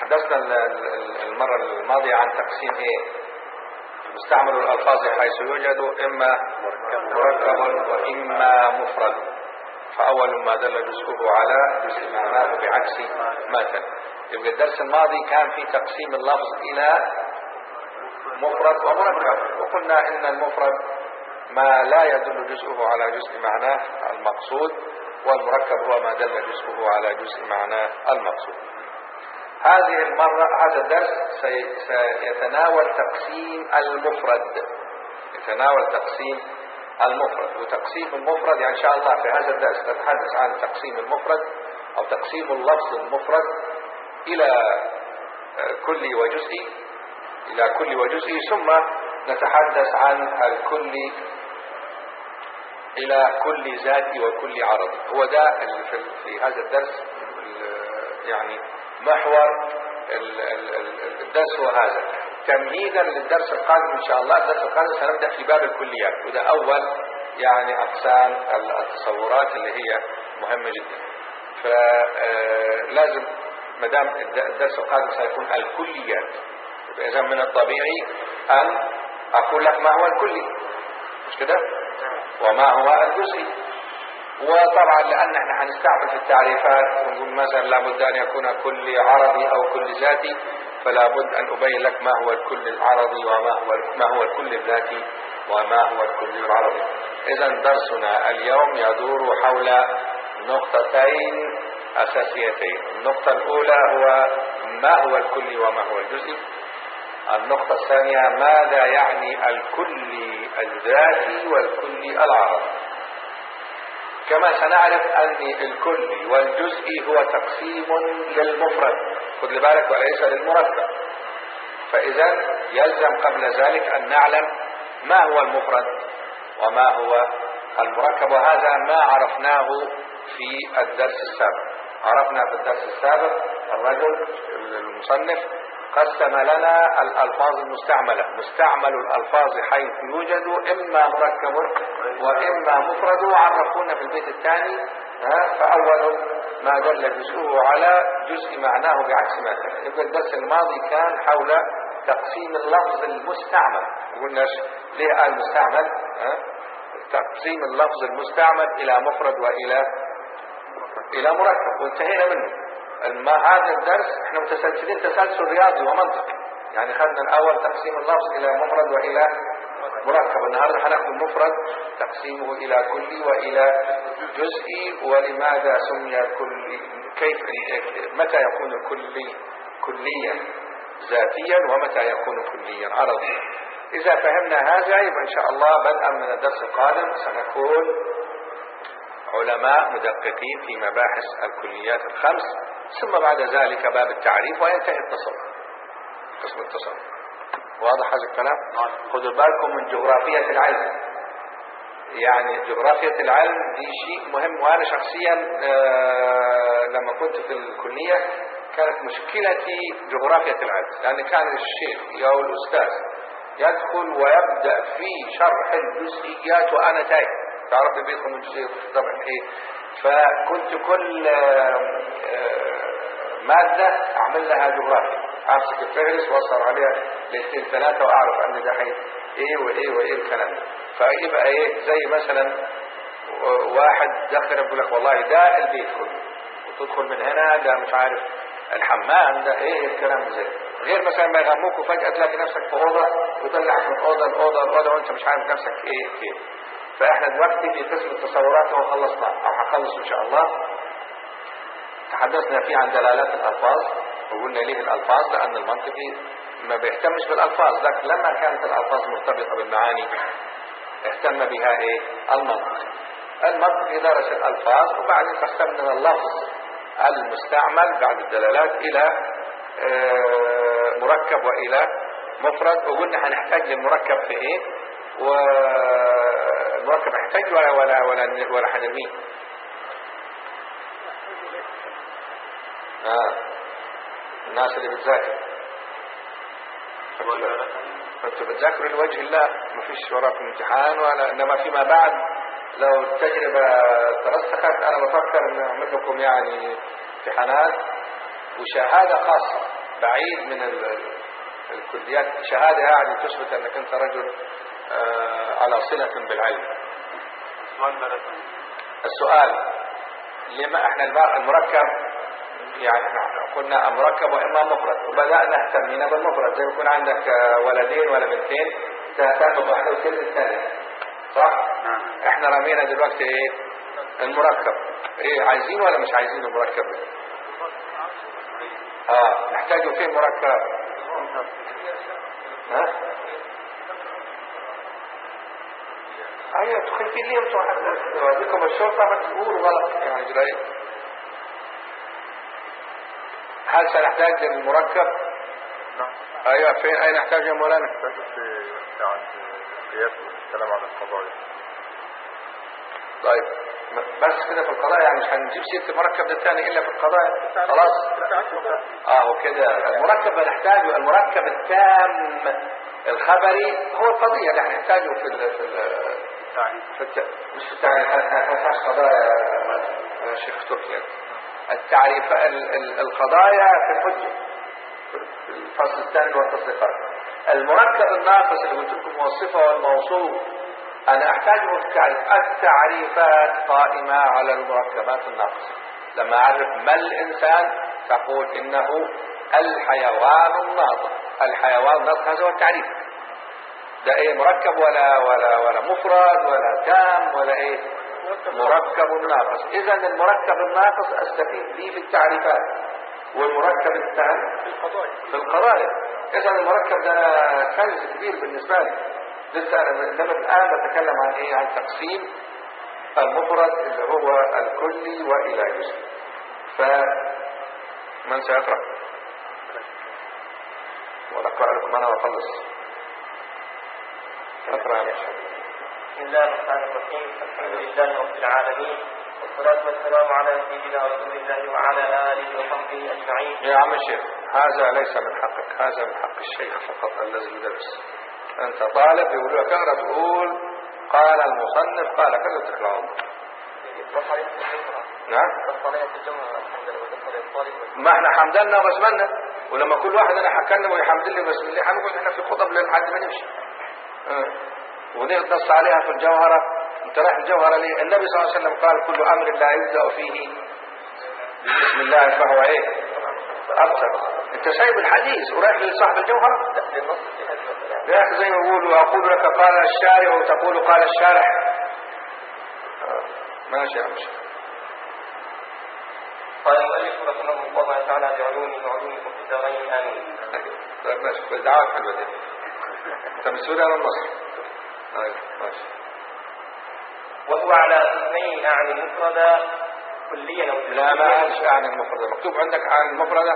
تحدثنا المرة الماضية عن تقسيم ايه مستعمل الألفاظ حيث يوجد إما مركب وإما مفرد فأول ما دل جزءه على جزء معناه بعكس ما يبقى الدرس الماضي كان في تقسيم اللفظ إلى مفرد ومركب وقلنا إن المفرد ما لا يدل جزءه على جزء معناه المقصود والمركب هو ما دل جزءه على جزء معناه المقصود هذه المرة هذا الدرس سيتناول تقسيم المفرد يتناول تقسيم المفرد وتقسيم المفرد يعني إن شاء الله في هذا الدرس نتحدث عن تقسيم المفرد أو تقسيم اللفظ المفرد إلى كل وجزء إلى كل وجزء ثم نتحدث عن الكل إلى كل ذات وكل عرض هو ده في هذا الدرس يعني محور الدرس هو هذا تمهيدا للدرس القادم إن شاء الله الدرس القادم سنبدأ في باب الكليات وده أول يعني أقسام التصورات اللي هي مهمة جدا فلازم ما دام الدرس القادم سيكون الكليات إذا من الطبيعي أن أقول لك ما هو الكلي مش كده وما هو الجزئي وطبعا لأن احنا هنستعمل في التعريفات ونقول مثلا لابد أن يكون كل عرضي أو كل ذاتي فلا بد أن أبين لك ما هو الكل العرضي وما هو ما هو الكل الذاتي وما هو الكل العرضي إذا درسنا اليوم يدور حول نقطتين أساسيتين النقطة الأولى هو ما هو الكل وما هو الجزئي النقطة الثانية ماذا يعني الكل الذاتي والكل العرضي كما سنعرف أن الكل والجزء هو تقسيم للمفرد خذ بالك وليس للمركب فإذا يلزم قبل ذلك أن نعلم ما هو المفرد وما هو المركب وهذا ما عرفناه في الدرس السابق عرفنا في الدرس السابق الرجل المصنف قسم لنا الألفاظ المستعملة مستعمل الألفاظ حيث يوجد إما مركب وإما مفرد وعرفونا في البيت الثاني فأول ما دل جزءه على جزء معناه بعكس ما كان يبقى الدرس الماضي كان حول تقسيم اللفظ المستعمل قلنا ليه قال مستعمل تقسيم اللفظ المستعمل إلى مفرد وإلى إلى مركب وانتهينا منه ما هذا الدرس احنا متسلسلين تسلسل رياضي ومنطقي يعني خدنا الاول تقسيم اللفظ الى مفرد والى مركب النهارده هناخد المفرد تقسيمه الى كلي والى جزئي ولماذا سمي كل كيف متى يكون الكلي كليا ذاتيا ومتى يكون كليا عرضيا اذا فهمنا هذا يبقى ان شاء الله بدءا من الدرس القادم سنكون علماء مدققين في مباحث الكليات الخمس ثم بعد ذلك باب التعريف وينتهي التصور قسم التصور واضح هذا الكلام خذوا بالكم من جغرافية العلم يعني جغرافية العلم دي شيء مهم وأنا شخصيا آه لما كنت في الكلية كانت مشكلتي جغرافية العلم لأن كان الشيخ أو الأستاذ يدخل ويبدأ في شرح الجزئيات وأنا تايه تعرف بيدخل من جزئيات طبعا إيه فكنت كل مادة أعمل لها جغرافيا أمسك الفهرس وأصر عليها ليلتين ثلاثة وأعرف أن ده حي إيه وإيه وإيه الكلام ده فيبقى إيه زي مثلا واحد دخل يقول لك والله ده البيت كله وتدخل من هنا ده مش عارف الحمام ده ايه الكلام ده زي غير مثلا ما يغموك وفجأة تلاقي نفسك في أوضة ويطلعك من أوضة لأوضة لأوضة وأنت مش عارف نفسك ايه فين فاحنا دلوقتي في قسم التصورات هو خلصنا او هنخلص ان شاء الله تحدثنا فيه عن دلالات الالفاظ وقلنا ليه الالفاظ لان المنطقي ما بيهتمش بالالفاظ لكن لما كانت الالفاظ مرتبطه بالمعاني اهتم بها ايه المنطق المنطق درس الالفاظ وبعدين قسمنا اللفظ المستعمل بعد الدلالات الى مركب والى مفرد وقلنا هنحتاج للمركب في ايه والمركب هيحتاج ولا ولا ولا ولا هنرميه اه الناس اللي بتذاكر انتوا بتذاكروا لوجه الله مفيش وراكم امتحان ولا انما فيما بعد لو التجربة ترسخت انا بفكر ان اعمل لكم يعني امتحانات وشهادة خاصة بعيد من الكليات شهادة يعني تثبت أنك أنت رجل آه، على صلة بالعلم السؤال لما احنا المركب يعني احنا قلنا مركب واما مفرد وبدانا اهتمينا بالمفرد زي ما يكون عندك آه، ولدين ولا بنتين تهتم بواحده وتسيب الثانيه صح؟ نعم احنا رمينا دلوقتي ايه؟ المركب ايه عايزين ولا مش عايزين المركب ده؟ اه نحتاجه فين مركب؟ ها؟ ايوه خايفين ليه انتوا بكم الشرطه ما تقولوا غلط يعني جرايد هل سنحتاج للمركب؟ نعم ايوه فين اين نحتاج يا مولانا؟ نحتاج في عند قياس الكلام عن القضايا طيب بس كده في القضايا يعني مش هنجيب سيره المركب ده تاني الا في القضايا خلاص اه وكده المركب بنحتاجه المركب التام الخبري هو القضيه اللي هنحتاجه في ال في ال في الت... مش في التعريف ما قضايا يا شيخ تركيا التعريف القضايا في الحجه في الفصل الثاني والتصريفات المركب الناقص اللي قلت لكم موصفه والموصوف أنا أحتاجه في التعريف التعريفات قائمة على المركبات الناقصة لما أعرف ما الإنسان تقول إنه الحيوان الناطق الحيوان الناطق هذا هو التعريف ده ايه مركب ولا ولا ولا مفرد ولا تام ولا ايه مركب ناقص اذا المركب الناقص استفيد به في التعريفات والمركب التام في القضايا في القضايا اذا المركب ده كنز كبير بالنسبه لي لسه انا الان بتكلم عن ايه عن تقسيم المفرد اللي هو الكلي والى جزء فمن سيقرا ونقرا لكم انا واخلص اقرا يا بسم الله الرحمن الرحيم الحمد لله رب العالمين والصلاة والسلام على سيدنا رسول الله وعلى آله وصحبه أجمعين يا عم الشيخ هذا ليس من حقك هذا من حق الشيخ فقط الذي يدرس أنت طالب يقول لك اقرأ تقول قال المصنف قال كذا وتقرأ نعم ما احنا حمدلنا وبسملنا ولما كل واحد انا هكلم ويحمد لي بسم الله هنقعد احنا في خطب لحد ما نمشي اه. ودي نص عليها في الجوهرة انت رايح الجوهرة ليه النبي صلى الله عليه وسلم قال كل امر لا يبدأ فيه بسم الله فهو ايه اكثر انت سايب الحديث ورايح لصاحب الجوهرة يا اخي زي ما بيقولوا اقول لك قال الشارع وتقول قال الشارع اه. ماشي يا عم قال المؤلف رحمه الله تعالى بعلومه وعلومكم في الدارين امين طيب ماشي دعوات حلوه دي انت من سوريا ولا مصر؟ طيب ماشي وهو على اسمين اعني مفردا كليا او لا ما قالش اعني المفردة مكتوب عندك عن المفردة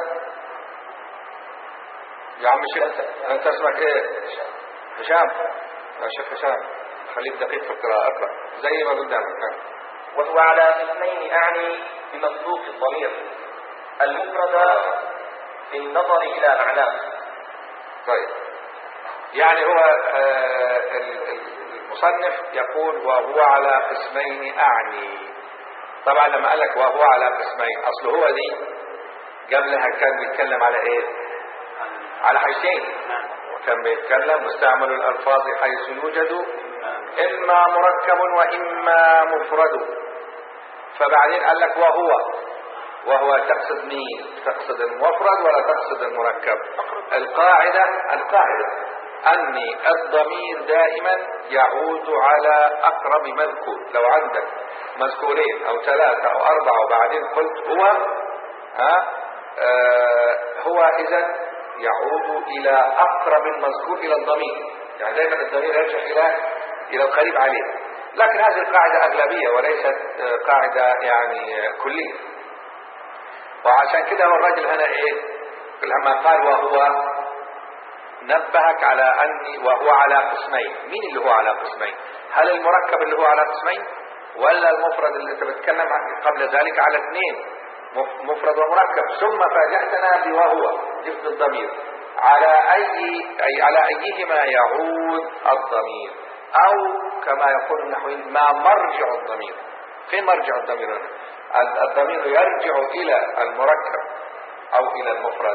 يا عم الشيخ انت اسمك ايه هشام يا شيخ هشام خليك دقيق في القراءة اقرأ زي ما قدامك وهو على اسمين اعني بمصدوق الضمير المفرد بالنظر الى معناه طيب يعني هو آه المصنف يقول وهو على قسمين اعني طبعا لما قال لك وهو على قسمين اصل هو دي قبلها كان بيتكلم على ايه على حيثين وكان بيتكلم مستعمل الالفاظ حيث يوجد اما مركب واما مفرد فبعدين قال لك وهو وهو تقصد مين تقصد المفرد ولا تقصد المركب القاعدة القاعدة أني الضمير دائما يعود على أقرب مذكور لو عندك مذكورين أو ثلاثة أو أربعة وبعدين قلت هو ها آه هو إذا يعود إلى أقرب المذكور إلى الضمير يعني دائما الضمير يرجع إلى إلى القريب عليه لكن هذه القاعدة أغلبية وليست قاعدة يعني كلية وعشان كده هو الراجل هنا ايه لما قال وهو نبهك على أني وهو على قسمين مين اللي هو على قسمين هل المركب اللي هو على قسمين ولا المفرد اللي انت بتتكلم عنه قبل ذلك على اثنين مفرد ومركب ثم فاجأتنا بوهو جبت الضمير على أي, أي على أيهما يعود الضمير أو كما يقول النحويين ما مرجع الضمير فين مرجع الضمير هنا الضمير يرجع إلى المركب أو إلى المفرد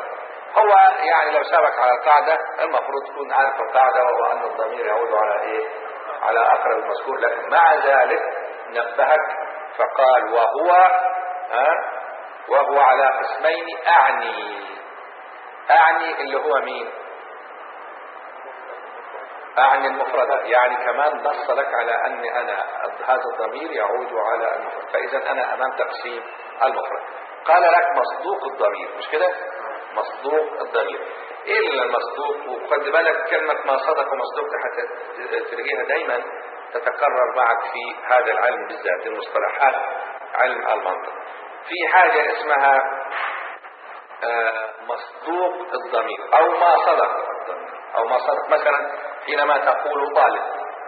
هو يعني لو سابك على القاعدة المفروض تكون عارف القاعدة وهو أن الضمير يعود على إيه على أقرب المذكور لكن مع ذلك نبهك فقال وهو ها وهو على قسمين أعني أعني اللي هو مين أعني المفردة يعني كمان نص لك على أن أنا هذا الضمير يعود على المفرد فإذا أنا أمام تقسيم المفرد قال لك مصدوق الضمير مش كده مصدوق الضمير ايه اللي المصدوق وخد بالك كلمة ما صدق ومصدوق دي حتى تلاقيها دايما تتكرر معك في هذا العلم بالذات المصطلحات علم المنطق في حاجة اسمها آه، مصدوق الضمير او ما صدق الضمير او ما صدق مثلا حينما تقول طالب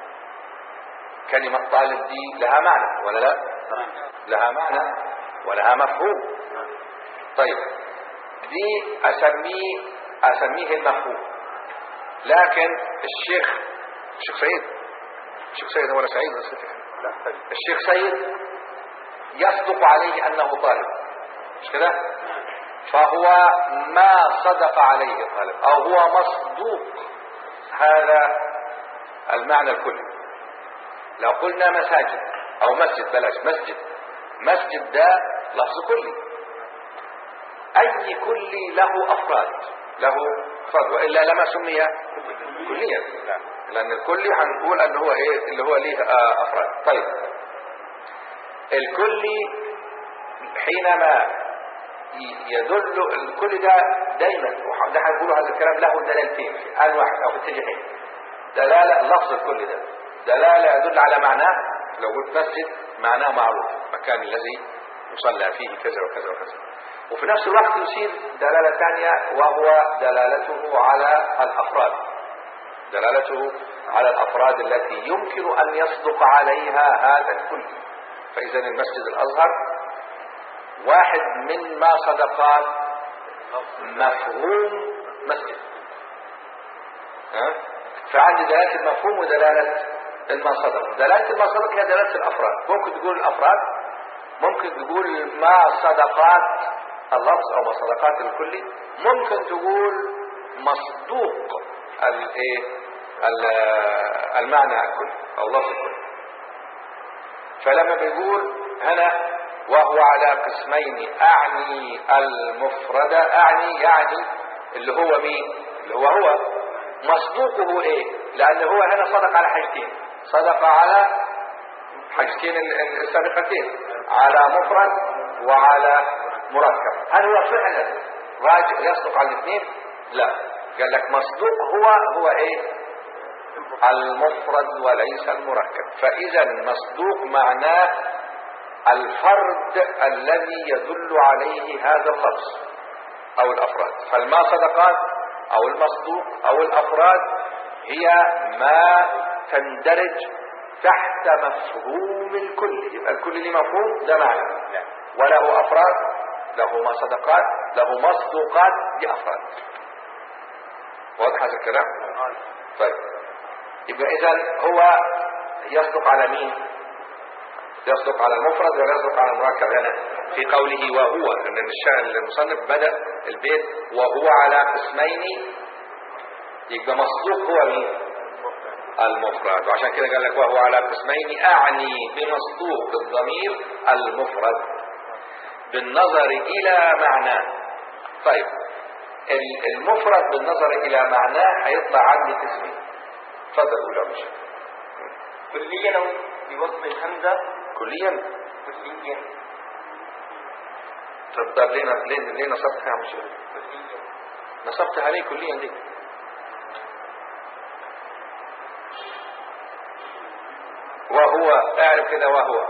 كلمة طالب دي لها معنى ولا لا لها معنى ولها مفهوم طيب دي اسميه اسميه المفهوم لكن الشيخ الشيخ سيد الشيخ سيد ولا سعيد ولا سيد لا سيد الشيخ سيد يصدق عليه انه طالب مش كده فهو ما صدق عليه طالب او هو مصدوق هذا المعنى الكلي لو قلنا مساجد او مسجد بلاش مسجد مسجد ده لفظ كلي اي كلي له افراد له افراد والا لما سمي كليا لان الكلي هنقول ان هو ايه اللي هو ليه آه، افراد طيب الكلي حينما ي- يدل الكل ده دايما وح- ده هنقول هذا الكلام له دلالتين في ان واحد او في اتجاهين دلاله لفظ الكل ده دلاله يدل على معناه لو قلت مسجد معناه معروف المكان الذي يصلى فيه كذا وكذا وكذا وفي نفس الوقت يصير دلاله ثانيه وهو دلالته على الافراد دلالته على الافراد التي يمكن ان يصدق عليها هذا الكل فاذا المسجد الازهر واحد من ما صدقات مفهوم مسجد ها؟ فعندي دلالة المفهوم ودلالة الما صدق دلالة الما صدق هي دلالة الأفراد ممكن تقول الأفراد ممكن تقول ما صدقات اللفظ أو ما صدقات الكلي ممكن تقول مصدوق الايه ال- المعنى الكلي أو اللفظ الكلي فلما بيقول هنا وهو على قسمين أعني المفرد أعني يعني اللي هو مين اللي هو هو مصدوقه ايه لأن هو هنا صدق على حاجتين صدق على حاجتين ال- ال- السابقتين على مفرد وعلى مركب هل هو فعلا راجع يصدق على الاثنين لا قال لك مصدوق هو هو ايه المفرد وليس المركب فإذا مصدوق معناه الفرد الذي يدل عليه هذا اللفظ أو الأفراد فالما صدقات أو المصدوق أو الأفراد هي ما تندرج تحت مفهوم الكل يبقى الكل ليه مفهوم ده معنى وله أفراد له ما صدقات له مصدوقات دي أفراد واضح هذا الكلام طيب يبقى إذا هو يصدق على مين يصدق على المفرد ولا يصدق على المركب هنا في قوله وهو ان الشاعر المصنف بدأ البيت وهو على قسمين يبقى مصدوق هو مين المفرد وعشان كده قال لك وهو على قسمين اعني بمصدوق الضمير المفرد بالنظر الى معناه طيب ال- المفرد بالنظر الى معناه هيطلع عندي قسمين اتفضل قول يا مشا كليا أو بوصف الهمزة كليا كليا طب طب ليه ليه ليه نصبتها يا مشا كليا نصبتها ليه كليا ليه وهو اعرف كده وهو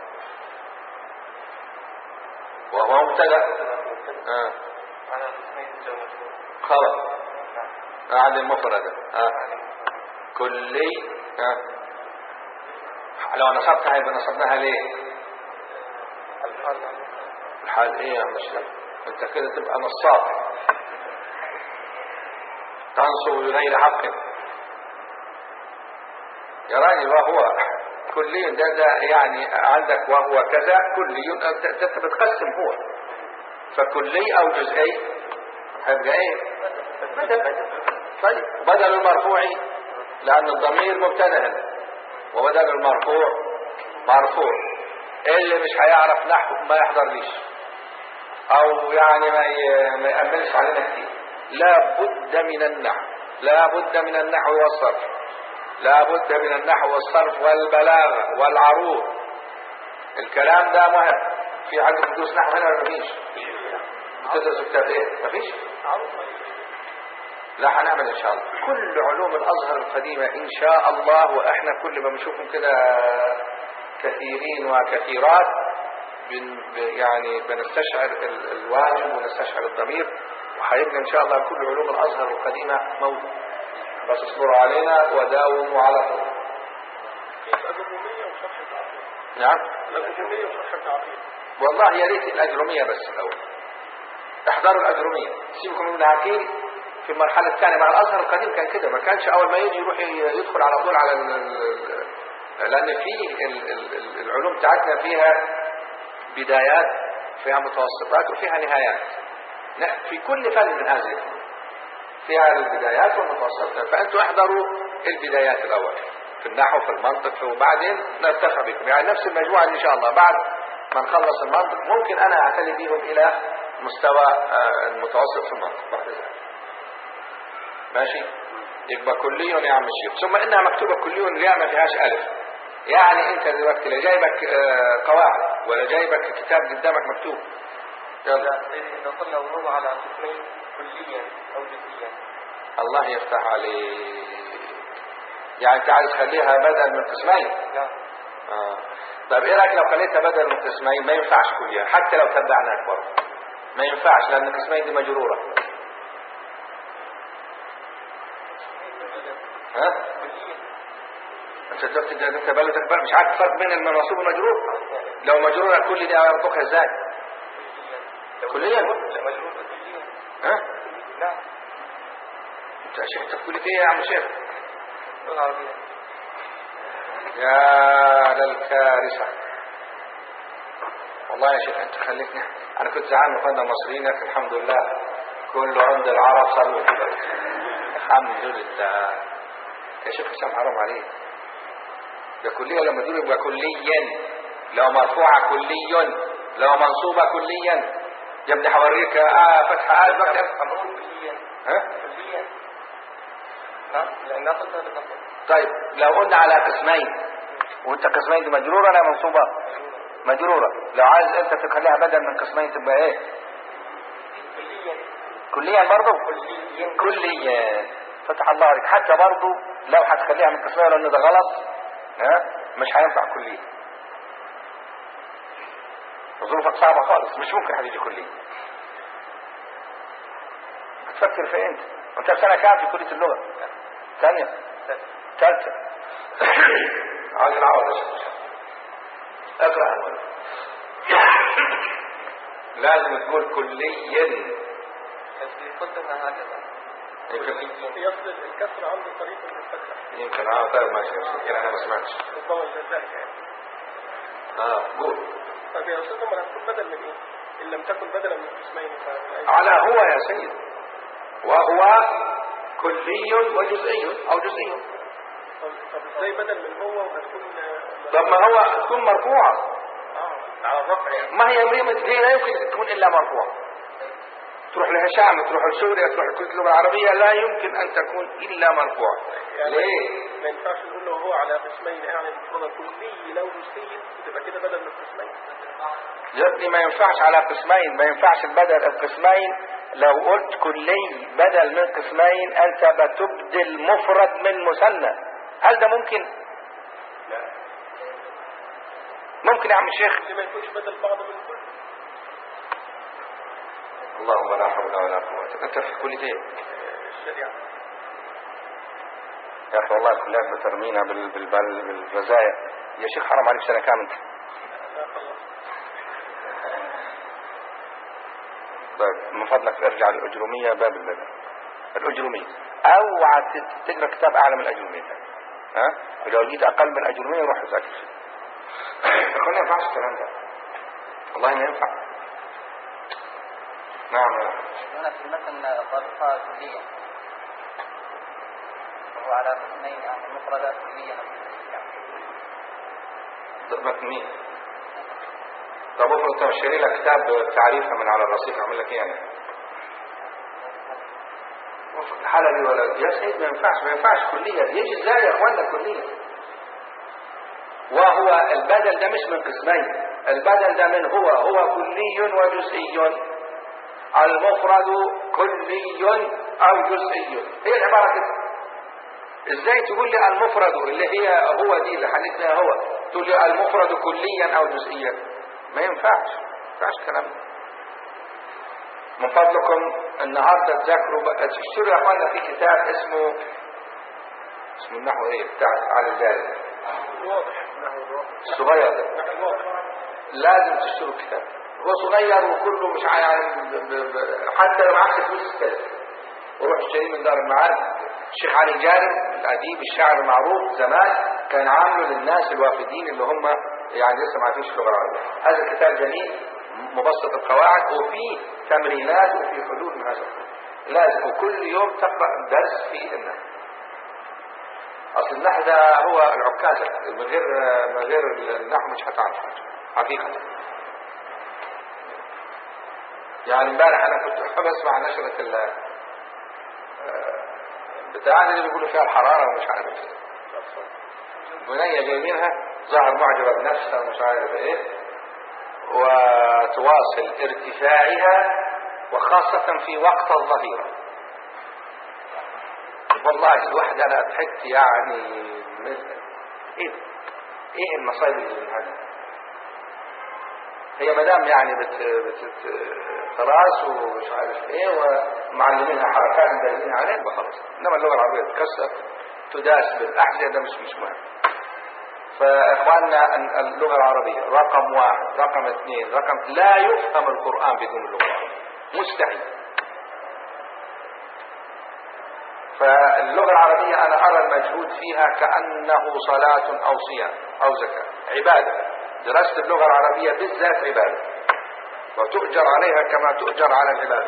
وهو مبتدا آه. على قسمين الزوجة خبر نعم عن المفردة آه. كلي آه. لو نصبتها يبقى نصبناها ليه الحال الحال ايه يا مش انت كده تبقى نصاب تنصب بغير حق يا راجل وهو كلي ده ده يعني عندك وهو كذا كلي انت أنت بتقسم هو فكلي او جزئي هيبقى ايه بدل بدل طيب بدل المرفوع لان الضمير مبتدا هنا وبدل المرفوع مرفوع اللي مش هيعرف نحو ما يحضرليش او يعني ما ي- ما يأملش علينا كتير لا بد من النحو لا بد من النحو والصرف لا بد من النحو والصرف والبلاغة والعروض الكلام ده مهم في عندكم دروس نحو هنا ولا مفيش بتدرسوا كتاب ايه مفيش لا هنعمل ان شاء الله كل علوم الازهر القديمة ان شاء الله واحنا كل ما بنشوفهم كده كثيرين وكثيرات بن ب- يعني بنستشعر ال- الواجب ونستشعر الضمير وهيبقى ان شاء الله كل علوم الازهر القديمة موجود بس اصبروا علينا وداوموا على طول الأجرومية وشرح التعقيد نعم الأجرومية وشرح التعقيد والله يا ريت الاجرومية بس الاول احضروا الاجرومية سيبكم من عقيل في المرحلة الثانية مع الازهر القديم كان كده ما كانش اول ما يجي يروح ي- يدخل على طول على ال ال لان في ال- ال- ال- العلوم بتاعتنا فيها بدايات فيها متوسطات وفيها نهايات لا في كل فن من هذه الفنون فيها البدايات والمتوسطات فانتوا احضروا البدايات الاول في النحو في المنطق في وبعدين نرتفع بكم يعني نفس المجموعه ان شاء الله بعد ما نخلص المنطق ممكن انا اعتني بهم الى مستوى آه، المتوسط في المنطق بعد ذلك ماشي يبقى كلي يا عم الشيخ ثم انها مكتوبه كلي لا ما فيهاش الف يعني انت دلوقتي لا جايبك آه، قواعد ولا جايبك كتاب قدامك مكتوب يلا لا إذا قلنا وهو على قسمين كليا أو جزئيا الله يفتح عليك يعني انت عايز تخليها بدل من قسمين نعم آه. طيب ايه رايك لو خليتها بدل من قسمين ما ينفعش كليا حتى لو تبعناك برضه ما ينفعش لان القسمين دي مجروره ها كليا انت دلوقتي ده انت بلدك بقى مش عارف الفرق بين المنصوب والمجرور لو مجرور كل دي هينطقها ازاي كليا؟ لا مجرور كليا ها نعم انت يا شيخ انت في كليه ايه يا عم شيخ اللغة العربية يا للكارثة والله يا شيخ انت خليتني انا كنت زعلان من اخواننا المصريين لكن الحمد لله كله عند العرب صاروا دلوقتي الحمد لله يا شيخ حسام حرام عليك ده كلية لما تقول يبقى كليا لو مرفوعة كلي لو منصوبة كليا يا ابني هوريك اه فتحة آه دلوقتي أمر كليا ها كليا نعم لأن أخذتها بالنصب طيب لو قلنا على قسمين وانت قسمين دي مجرورة ولا منصوبة مجرورة لو عايز انت تخليها بدل من قسمين تبقى ايه كليا كليا برضه كليا كليا فتح الله عليك حتى برضه لو هتخليها من قسمين لان ده غلط ها مش هينفع كليا ظروفك صعبة خالص مش ممكن هتيجي كليا هتفكر في انت وانت في سنة كام في كلية اللغة ثانية ثالثة عاوز العوض يا شيخ. اقرأ عنوان لازم تقول كليا بس قلت أنها هكذا يمكن يصل الكسر عند طريق المفتح يمكن اه طيب ماشي يمكن انا ما سمعتش ربما لذلك يعني اه قول طيب يا أستاذ عمر هتكون بدل من إيه؟ إن لم تكن بدلا من قسمين فأي على هو يا سيد وهو كلي وجزئي او جزئي طب طب إزاي بدل من هو وهتكون آه، طب ما هو تكون مرفوعة آه على الرفع يعني ما هي هي هي لا يمكن تكون الا مرفوعة تروح لهشام تروح لسوريا تروح لكل اللغة العربية لا يمكن ان تكون الا مرفوعة يعني ليه ما ينفعش نقول له هو على قسمين يعني المفروض كلي لو جزئي وتبقى كده بدل من قسمين يا ابني ما ينفعش على قسمين ما ينفعش البدل القسمين لو قلت كلي بدل من قسمين انت بتبدل مفرد من مثنى هل ده ممكن ممكن يا عم الشيخ اللي ما يكونش بدل بعض من كل اللهم لا حول ولا قوة انت في كلية ايه آه، الشريعة يا اخي والله الكليات بترمينا بال... بال... بال... بالرزايا يا شيخ حرام عليك سنة كام انت لا خلاص طيب من فضلك ارجع للأجرومية باب البدل الأجرومية اوعى ت- تقرا كتاب اعلى من الأجرومية ها ولو جيت اقل من الأجرومية روح ذاكر اخوانا ما ينفعش الكلام ده والله ما ينفع نعم هنا في المتن ضابطها كليا وهو على قسمين يعني مفردة كليا ضربت مين طب افرض انت مش شاري لك كتاب تعريفها من على الرصيف اعمل لك ايه يعني افرض الحالة دي ولا يا سيد ما ينفعش ما ينفعش كلية يجي ازاي يا اخوانا كلية وهو البدل ده مش من قسمين البدل ده من هو هو كلي وجزئي المفرد كلي او جزئي هي العبارة كده ازاي تقول لي المفرد اللي هي هو دي اللي حلتنا هو تقول لي المفرد كليا او جزئيا ما ينفعش ما ينفعش الكلام ده من فضلكم النهارده تذاكروا بقى تشتروا يا اخوانا في كتاب اسمه اسمه النحو ايه بتاع على الجاري واضح انه الواضح الصغير ده نحن واضح لازم تشتروا الكتاب هو صغير وكله مش ع- يعني ب- ب- ب- حتى لو معكش فلوس استلف وروح اشتريه من دار المعارف الشيخ علي جارم الاديب الشاعر المعروف زمان كان عامله للناس الوافدين اللي هم يعني لسه ما عارفينش اللغه العربيه هذا الكتاب جميل مبسط القواعد وفيه تمرينات وفيه حلول من هذا القبيل. لازم وكل يوم تقرا درس في النحو اصل النحو ده هو العكازه من غير من غير النحو مش هتعرف حاجه حقيقه يعني امبارح انا كنت احب اسمع نشره ال آه، بتاع اللي بيقولوا فيها الحراره ومش عارف ايه بنيه جايبينها ظهر معجبه بنفسها ومش عارف ايه وتواصل ارتفاعها وخاصه في وقت الظهيره والله الواحد انا ضحكت يعني من- ايه ده؟ ايه المصايب اللي من هذا هي مدام يعني بت, بت... خلاص ومش عارف ايه ومعلمينها حركات مدربين عليها يبقى خلاص انما اللغه العربيه تكسر تداس بالاحذيه ده مش مش مهم فاخواننا ال- اللغه العربيه رقم واحد رقم اثنين رقم لا يفهم القران بدون اللغه العربيه مستحيل فاللغة العربية أنا أرى المجهود فيها كأنه صلاة أو صيام أو زكاة عبادة دراسة اللغة العربية بالذات عبادة وتؤجر عليها كما تؤجر على العبادة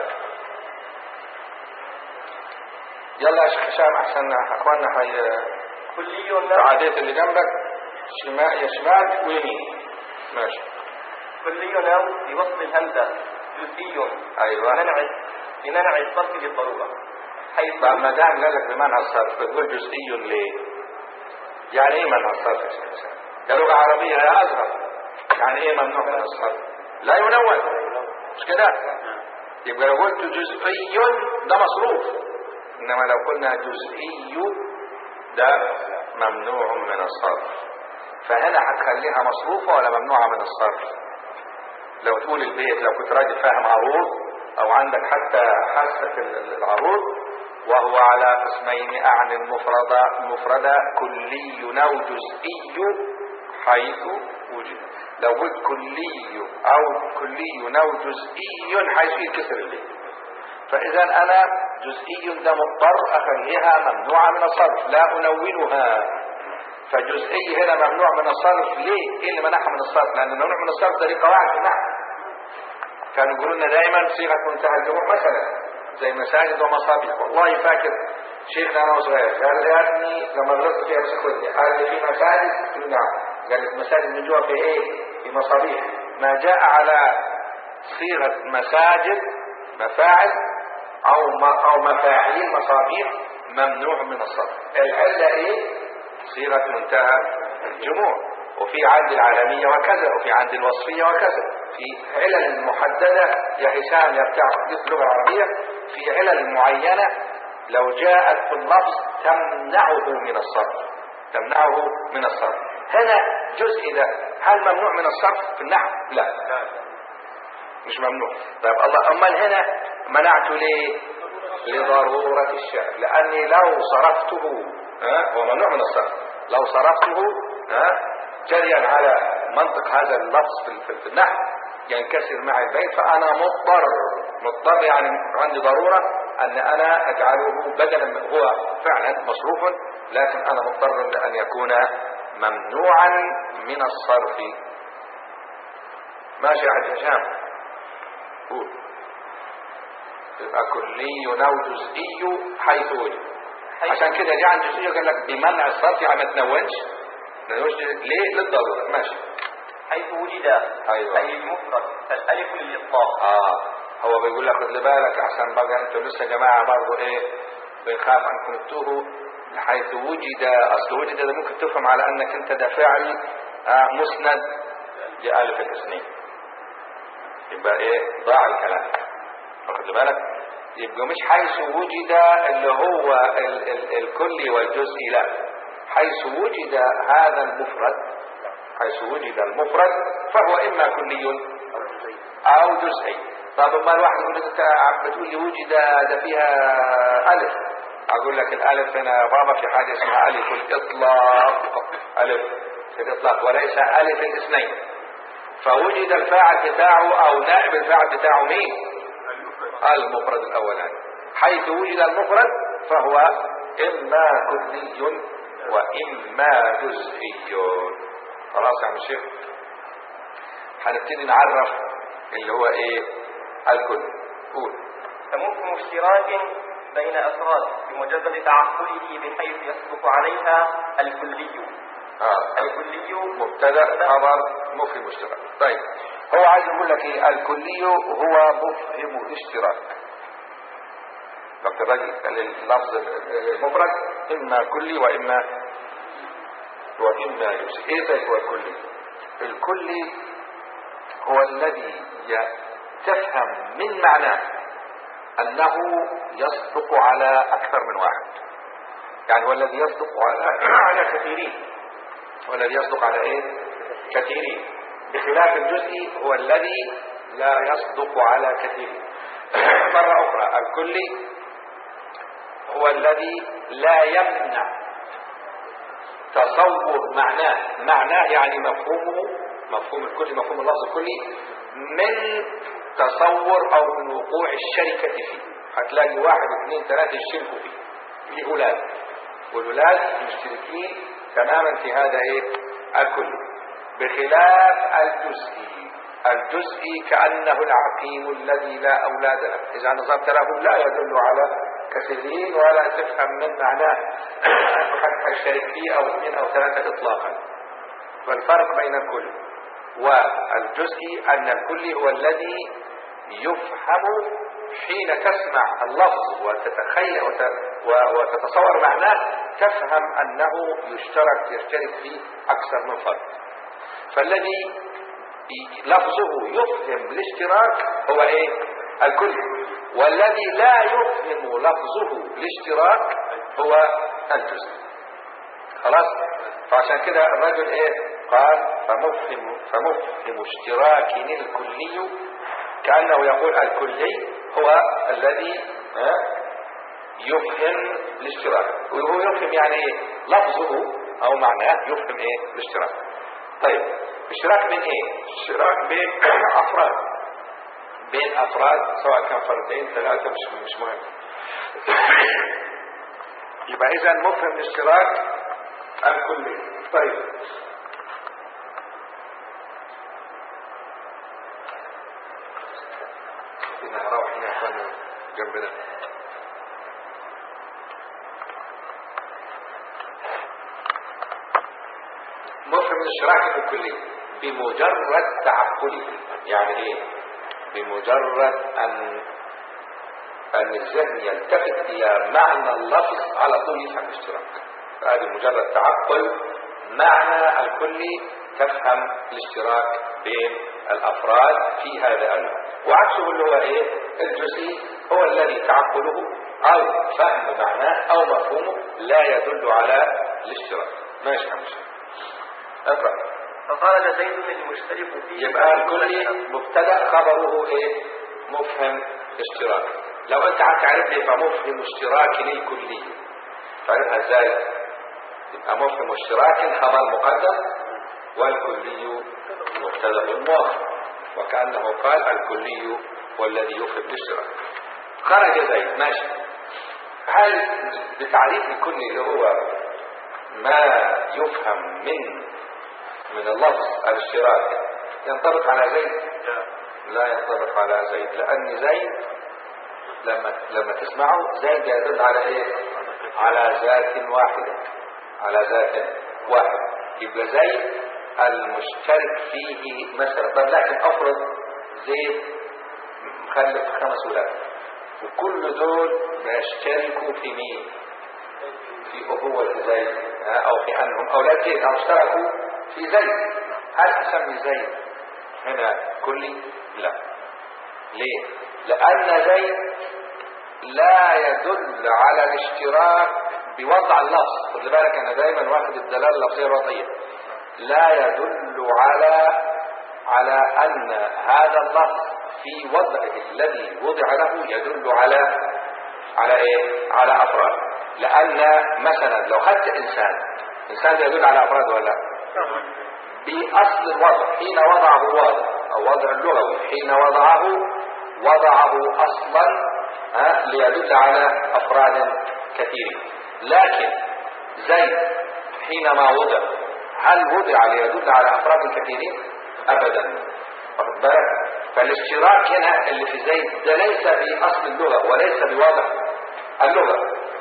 يلا يا شيخ هشام أحسن أخواننا حي كلي لا تعاديت اللي جنبك شمال يا شمال ويمين ماشي كلي أو بوصل الهمزة جزئي أيوة بمنع بمنع الصرف بالضرورة حيث طب ما دام قال لك بمنع الصرف بتقول جزئي ليه؟ يعني ايه منع الصرف يا شيخ هشام؟ ده لغة عربية يا أزهر يعني ايه ممنوع من الصرف؟ لا ينون مش كده؟ يبقى لو قلت جزئي ده مصروف انما لو قلنا جزئي ده ممنوع من الصرف فهنا هتخليها مصروفة ولا ممنوعة من الصرف؟ لو تقول البيت لو كنت راجل فاهم عروض او عندك حتى حاسة ال- العروض وهو على قسمين اعني المفردة مفردة كلي او جزئي حيث وجد لو قلت كلي او كلي او جزئي حيث ينكسر الليل فاذا انا جزئي ده مضطر اخليها ممنوعة من الصرف لا انونها فجزئي هنا ممنوع من الصرف ليه؟ ايه اللي منعها من الصرف؟ لان الممنوع من الصرف ده ليه قواعد في النحو كانوا يقولوا لنا دائما صيغه منتهى الجموع مثلا زي مساجد ومصابيح والله فاكر شيخنا انا وصغير قال لي يا ابني لما غلطت فيها بس خدني قال لي في مساجد قلت له نعم قال لي المساجد من جوا في ايه؟ في مصابيح ما جاء على صيغه مساجد مفاعل او م- او مفاعيل مصابيح ممنوع من الصرف العله ايه؟ صيغه منتهى الجموع وفي عند العالمية وكذا وفي عند الوصفية وكذا في علل محددة يا هشام يا بتاع حديث اللغة العربية في علل معينة لو جاءت في اللفظ تمنعه من الصرف تمنعه من الصرف هنا جزء ده هل ممنوع من الصرف في النحو لا مش ممنوع طيب الله امال هنا منعته ليه لضرورة الشعر لاني لو صرفته ها هو ممنوع من الصرف لو صرفته ها جريا على منطق هذا اللفظ في- في في النحو ينكسر معي البيت فانا مضطر مضطر يعني عندي ضرورة ان انا اجعله بدلا من- هو فعلا مصروف لكن انا مضطر لان يكون ممنوعا من الصرف ماشي يا حاج هشام قول يبقى كلي أو جزئي حيث وجد حيث- عشان كده جه عن جزئية قال لك بمنع الصرف يعني ما تنونش ما تنونش ليه للضرورة ماشي حيث وجد أيوة. أي المفرد فالألف للإطلاق اه هو بيقول لك خد بالك احسن بقى انتوا لسه يا جماعه برضه ايه بنخاف انكم تتوهوا حيث وجد اصل وجد ده ممكن تفهم على انك انت ده فعل آه مسند لالف الاثنين يبقى ايه ضاع الكلام واخد بالك يبقى مش حيث وجد اللي هو ال ال الكلي والجزئي لا حيث وجد هذا المفرد حيث وجد المفرد فهو اما كلي او جزئي طب ما الواحد يقول لك انت عم بتقول لي وجد ده فيها الف اقول لك الالف هنا يا بابا في حاجه اسمها الف الاطلاق الف الاطلاق وليس الف الاثنين فوجد الفاعل بتاعه او نائب الفاعل بتاعه مين المفرد الاولاني حيث وجد المفرد فهو اما كلي واما جزئي خلاص يا عم الشيخ هنبتدي نعرف اللي هو ايه الكل قول فممكن اشتراك بين أفراد بمجرد تعقله بحيث يصدق عليها الكلي اه الكلي مبتدا خبر مفهم اشتراك طيب هو عايز يقول لك ايه الكلي هو مفهم الاشتراك وقت الراجل قال اللفظ المفرد اما كلي واما واما جزئي ايه ده هو الكلي الكلي هو الذي ي- تفهم من معناه انه يصدق على اكثر من واحد يعني هو الذي يصدق على على كثيرين والذي يصدق على ايه كثيرين بخلاف الجزئي هو الذي لا يصدق على كثيرين مرة أخرى الكلي هو الذي لا يمنع تصور معناه معناه يعني مفهومه مفهوم الكلي مفهوم اللفظ الكلي من تصور أو من وقوع الشركة فيه هتلاقي واحد اثنين ثلاثة يشتركوا فيه في أولاد والولاد مشتركين تماما في هذا ايه الكل بخلاف الجزئي الجزئي كأنه العقيم الذي لا أولاد له إذا نظرت له لا يدل على كثيرين ولا تفهم من معناه حتى الشريك فيه أو اثنين أو ثلاثة إطلاقا والفرق بين الكل والجزئي أن الكل هو الذي يفهم حين تسمع اللفظ وتتخيل وت- و- وتتصور معناه تفهم أنه يشترك يشترك فيه أكثر من فرد فالذي ي- لفظه يفهم الاشتراك هو ايه الكل والذي لا يفهم لفظه الاشتراك هو الجزء خلاص فعشان كده الرجل ايه قال فمفهم فمفهم اشتراك الكلي كأنه يقول الكلي هو الذي ها، يفهم الاشتراك وهو يفهم يعني ايه لفظه او معناه يفهم ايه الاشتراك طيب اشتراك بين ايه اشتراك بين افراد بين افراد سواء كان فردين ثلاثة مش مش مهم يبقى اذا مفهم الاشتراك الكلي طيب كنا نروح هنا يا اخوانا جنبنا مفهم الاشتراك الكلي بمجرد تعقله يعني ايه بمجرد ان ان الذهن يلتفت الى معنى اللفظ على طول يفهم الاشتراك فهذه مجرد تعقل معنى الكلي تفهم الاشتراك بين الافراد في هذا اللفظ وعكسه اللي هو ايه الجزئي هو الذي تعقله او فهم معناه او مفهومه لا يدل على الاشتراك ماشي يا مشاهد اقرأ فقال زيد المشترك فيه يبقى الكلي مبتدا خبره ايه مفهم اشتراك لو انت هتعرف لي فمفهم اشتراك للكلي تعرفها ازاي يبقى مفهم اشتراك خبر مقدم والكلي مبتدا مؤخر وكانه قال الكلي هو الذي يفهم الاشتراك خرج زيد ماشي هل بتعريف الكلي اللي هو ما يفهم من من اللفظ الاشتراك ينطبق على زيد لا ينطبق على زيد لأن زيد لما لما تسمعه زيد يدل على ايه على ذات واحدة على ذات واحد يبقى زيد المشترك فيه مثلا طب لكن افرض زيد مخلف خمس ولاد وكل دول بيشتركوا في مين في أبوة زيد ها، أو في أنهم أولاد زيد أو اشتركوا في زيد هل تسمي زيد هنا كلي؟ لا ليه؟ لأن زيد لا يدل على الاشتراك بوضع اللفظ خد بالك أنا دايما واخد الدلالة اللفظية الوضعية لا يدل على على أن هذا اللفظ في وضعه الذي وضع له يدل على على ايه على افراد لان مثلا لو خدت انسان انسان ده يدل على افراد ولا لا باصل الوضع حين وضعه الوضع او وضع اللغوي حين وضعه وضعه اصلا ها ليدل على افراد كثيرين لكن زيد حينما وضع هل وضع ليدل على افراد كثيرين ابدا واخد بالك فالاشتراك هنا اللي في زيد ده ليس باصل اللغه وليس بوضع اللغه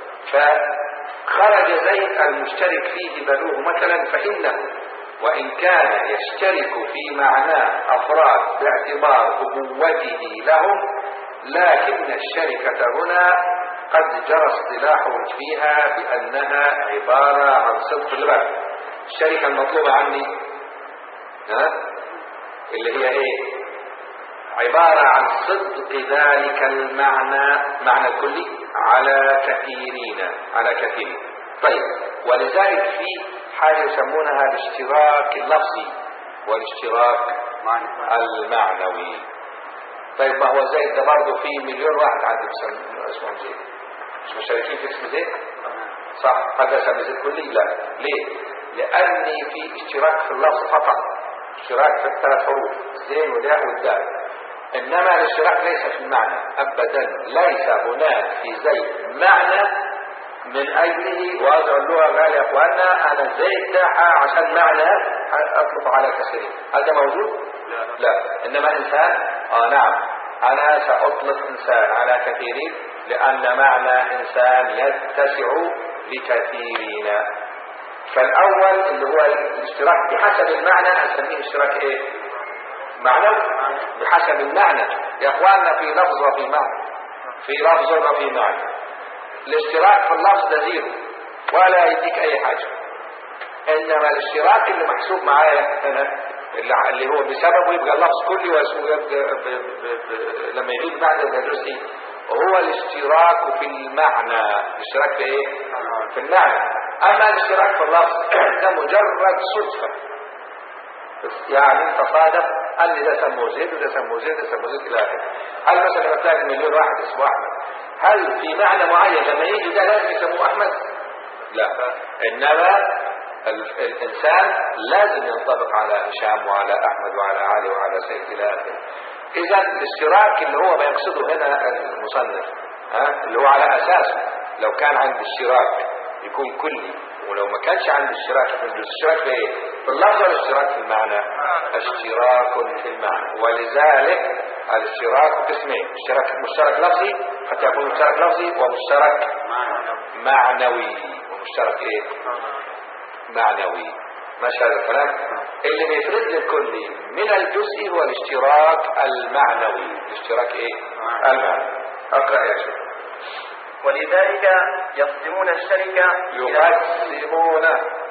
فخرج زيد المشترك فيه بنوه مثلا فانه وان كان يشترك في معناه افراد باعتبار ابوته لهم لكن الشركه هنا قد جرى اصطلاحهم فيها بانها عباره عن صدق الباب الشركه المطلوبه عني ها اللي هي ايه عبارة عن صدق ذلك المعنى معنى الكلي على كثيرين على كثيرين طيب ولذلك في حاجة يسمونها الاشتراك اللفظي والاشتراك المعنوي طيب ما هو زيد ده برضه في مليون واحد عنده بسم- اسمهم زيد مش مشاركين في اسم زيد صح هذا اسم زيد كلي لا ليه لأني في اشتراك في اللفظ فقط اشتراك في الثلاث حروف الزين والياء والدال انما الاشتراك ليس في المعنى ابدا ليس هناك في زيد معنى من اجله وضع اللغه قال يا اخوانا انا زيد ده عشان معنى اطلق على كثيرين هذا موجود لا انما انسان اه نعم انا ساطلق انسان على كثيرين لان معنى انسان يتسع لكثيرين فالاول اللي هو الاشتراك بحسب المعنى اسميه اشتراك ايه معنوي بحسب المعنى يا اخواننا في لفظ وفي معنى في لفظ وفي معنى الاشتراك في اللفظ ده زيرو ولا يديك اي حاجه انما الاشتراك اللي محسوب معايا هنا اللي اللي هو بسببه يبقى اللفظ كلي واسمه يبقى ب... ب... ب... لما يجيب معنى يدرس ايه هو الاشتراك في المعنى الاشتراك في ايه في المعنى اما الاشتراك في اللفظ ده مجرد صدفه يعني انت صادف قال لي ده سموه زيد وده سموه زيد وده سموه زيد الى اخره هل مثلا لما تلاقي مليون واحد اسمه احمد هل في معنى معين لما يجي ده لازم يسموه احمد لا انما ال- الانسان لازم ينطبق على هشام وعلى احمد وعلى علي وعلى سيد الى اخره اذا الاشتراك اللي هو ما يقصده هنا المصنف ها اللي هو على اساسه لو كان عند اشتراك يكون كلي ولو ما كانش عند اشتراك في الاشتراك في ايه؟ في اللفظ ولا اشتراك في المعنى؟ اشتراك في المعنى ولذلك الاشتراك قسمين اشتراك مشترك لفظي قد يكون مشترك لفظي ومشترك معنوي ومشترك ايه؟ معنوي ماشي هذا الكلام اللي بيفرد لي الكلي من الجزء هو الاشتراك المعنوي الاشتراك ايه المعنوي اقرا يا شيخ ولذلك يقسمون الشركة إلى يقسمون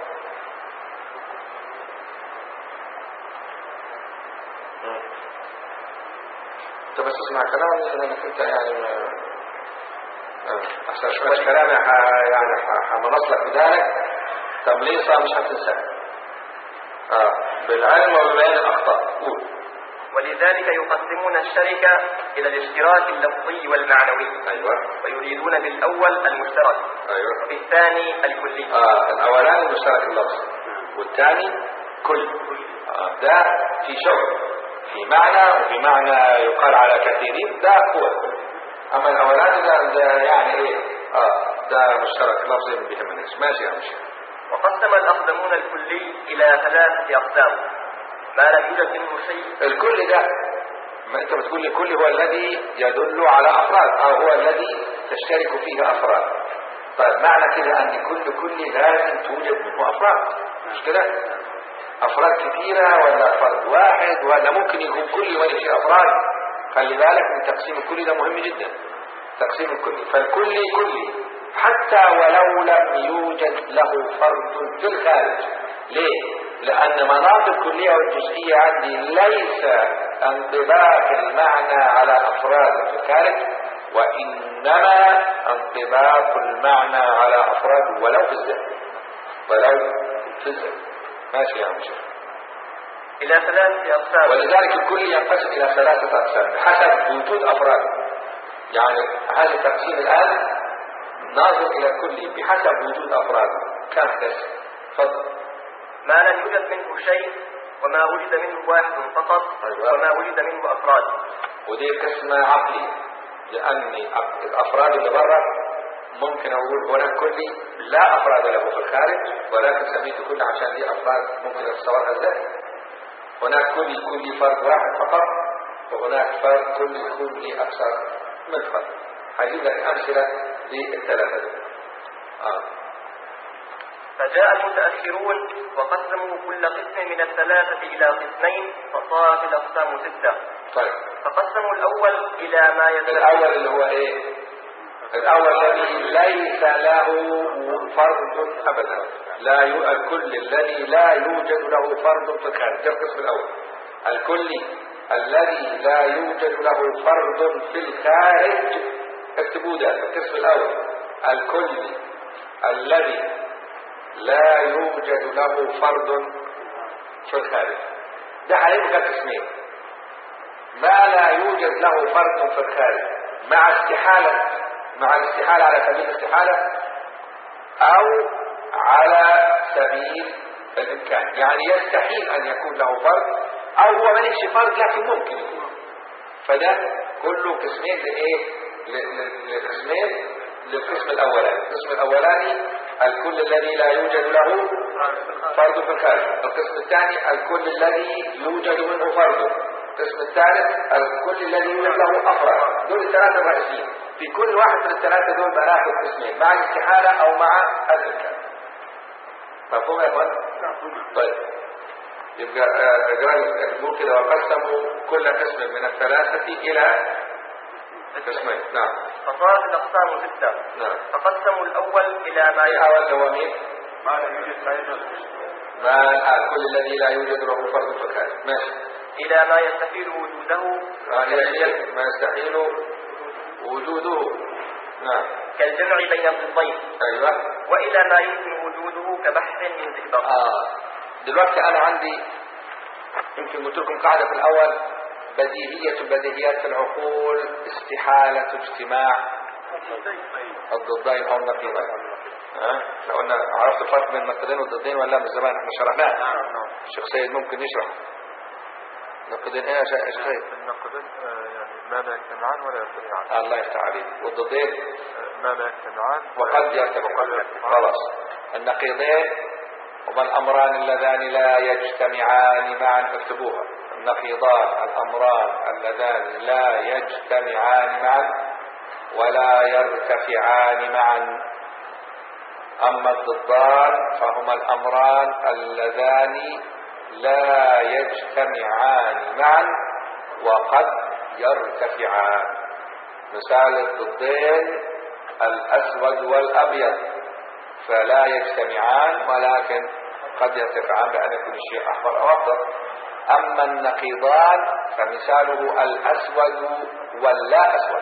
انت بس اسمع كلامي لانك انت يعني ما آه، عشان شوية كلامي ح... يعني ح- حمنص لك ودانك تمليصة مش هتنساها اه بالعلم وببيان الاخطاء قول ولذلك يقسمون الشركة إلى الاشتراك اللفظي والمعنوي ايوه ويريدون بالأول المشترك ايوه وبالثاني الكلي آه الاولاني مشترك اللفظ والثاني كل آه ده في شغل في معنى وفي معنى يقال على كثيرين ده هو الكل اما الاولاني ده, ده يعني ايه اه ده مشترك لفظي ما بيهمناش ماشي يا مشي وقسم الأقدمون الكلي إلى ثلاثة أقسام ما لم يوجد منه شيء الكل ده ما انت بتقول لي كل هو الذي يدل على افراد او هو الذي تشترك فيه افراد طيب معنى كده ان كل كل لازم توجد منه افراد مش كده افراد كثيرة ولا فرد واحد ولا ممكن يكون كل ولا في افراد خلي بالك من تقسيم الكلي ده مهم جدا تقسيم الكلي فالكلي كلي حتى ولو لم يوجد له فرد في الخارج ليه لان مناط الكلية والجزئية عندي ليس انطباق المعنى على افراد في الخارج وانما انطباق المعنى على افراد ولو في الذهن ولو في الذهن ماشي يا عم شيخ إلى ثلاثة أقسام ولذلك الكل ينقسم إلى ثلاثة أقسام بحسب وجود أفراده يعني هذا التقسيم الآن ناظر إلى الكل بحسب وجود أفراده كم قسم تفضل ما لم يوجد منه شيء وما وجد منه واحد فقط أيوة. وما وجد منه أفراد ودي قسمة عقلية لأن الأفراد اللي برا ممكن أقول هناك كلي لا أفراد له في الخارج ولكن سميته كلي عشان ليه أفراد ممكن أتصورها إزاي هناك كلي كلي فرد واحد فقط وهناك فرد كلي يكون ليه أكثر من فرد هجيب لك أمثلة للثلاثة دول. آه. فجاء المتأخرون وقسموا كل قسم من الثلاثة إلى قسمين فصارت الأقسام ستة طيب فقسموا الأول إلى ما يتبع الأول اللي هو إيه الأول الذي ليس له فرد أبدا لا ي... الكل الذي لا يوجد له فرد في الخارج ده القسم الأول الكلي الذي لا يوجد له فرد في الخارج اكتبوا ده القسم الأول الكلي الذي لا يوجد له فرد في الخارج ده هيبقى قسمين ما لا يوجد له فرد في الخارج مع استحالة مع الاستحالة على سبيل الاستحالة أو على سبيل الإمكان يعني يستحيل أن يكون له فرد أو هو ماليش فرد لكن ممكن يكون فده كله قسمين لإيه ل- ل- لقسمين للقسم الأولاني القسم الأولاني الكل الذي لا يوجد له فرد في الخارج القسم الثاني الكل الذي يوجد منه فرد القسم الثالث الكل الذي يوجد له أفراد دول الثلاثة الرئيسيين في كل واحد من الثلاثة دول بناخد قسمين مع الاستحالة أو مع الإمكان مفهوم يا اخوان؟ طيب يبقى آه، اجرى الجمهور كده وقسموا كل قسم من الثلاثة إلى قسمين نعم فصارت الأقسام ستة نعم فقسموا الأول إلى ما يتبع الأول هو مين؟ ما الآن كل الذي لا يوجد له فرد في الخارج ماشي إلى ما يستحيل وجوده آه، يستحيل- ما يستحيل وجوده نعم كالجمع بين الضدين أيوه وإلى ما يمكن وجوده كبحث من زئبق آه دلوقتي أنا عندي يمكن قلت لكم قاعدة في الأول بديهية البديهيات في العقول استحالة اجتماع الضدين أو النقيضين ها احنا قلنا عرفت الفرق بين النقيضين والضدين ولا من زمان احنا شرحناها الشيخ سيد ممكن يشرح نقيضين ايه يا شيخ شيخ سيد النقدين آه، يعني ما لا يجتمعان ولا يرتفعان آه، الله يفتح عليك والضدين آه، ما لا يجتمعان وقد يرتفع خلاص النقيضين هما الأمران اللذان لا يجتمعان معا اكتبوها النقيضان الأمران اللذان لا يجتمعان معا ولا يرتفعان معا أما الضدان فهما الأمران اللذان لا يجتمعان معا وقد يرتفعان مثال الضدين الأسود والأبيض فلا يجتمعان ولكن قد يرتفعان بأن يكون الشيء أحمر أو أخضر أما النقيضان فمثاله الأسود واللا أسود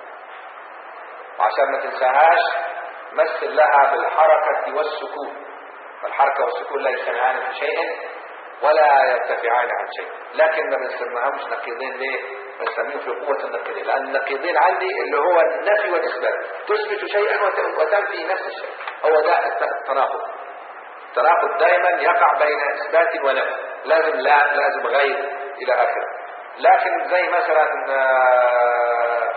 وعشان ما تنساهاش مثل لها بالحركة والسكون فالحركة والسكون لا يجتمعان في شيء ولا يرتفعان عن شيء لكن ما بنسميهمش نقيضين ليه بنسميهم في قوة النقيضين لأن النقيضين عندي اللي هو النفي والإثبات تثبت شيئا وت- وتنفي نفس الشيء هو ده الت- التناقض التناقض دائما يقع بين إثبات ونفي لازم لا لازم غير إلى آخره لكن زي مثلا آه،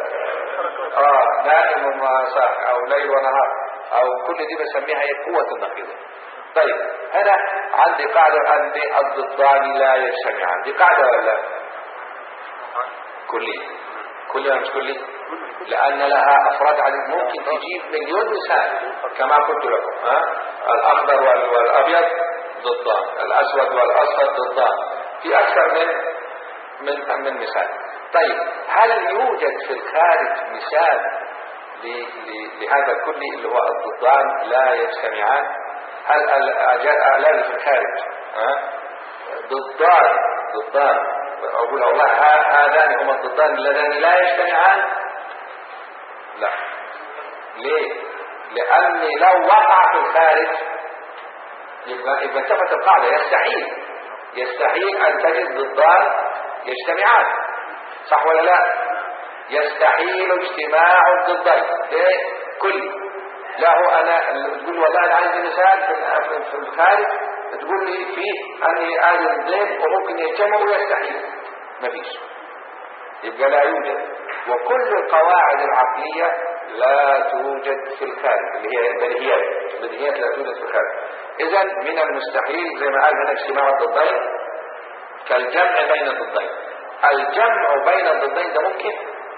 آه نائم وصاح أو ليل ونهار أو كل دي بسميها هي قوة النقيضين طيب هنا عندي قاعدة عندي الضدان لا يجتمعان دي قاعدة ولا كلي كلي ولا مش كلي لأن لها أفراد عدد ممكن تجيب مليون مثال كما قلت لكم ها الأخضر وال- والأبيض ضدان الأسود والأصفر ضدان في أكثر من من من مثال طيب هل يوجد في الخارج مثال ل- ل- لهذا الكلي اللي هو الضدان لا يجتمعان هل الآلات في الخارج ها ضدان ضدان أقول والله ها- هذان هما الضدان اللذان لا يجتمعان لا ليه لأني لو وقع في الخارج يبقى يبقى انتفت القاعدة يستحيل يستحيل أن تجد ضدان يجتمعان صح ولا لا يستحيل اجتماع الضدين ده كلي له انا تقول والله انا عندي مثال في في الخارج تقول لي فيه اني اهل الضيف وممكن يجتمعوا ويستحيل مفيش يبقى لا يوجد وكل القواعد العقلية لا توجد في الخارج اللي هي البديهيات البديهيات لا توجد في الخارج اذا من المستحيل زي ما قال هنا اجتماع الضدين كالجمع بين الضدين الجمع بين الضدين ده ممكن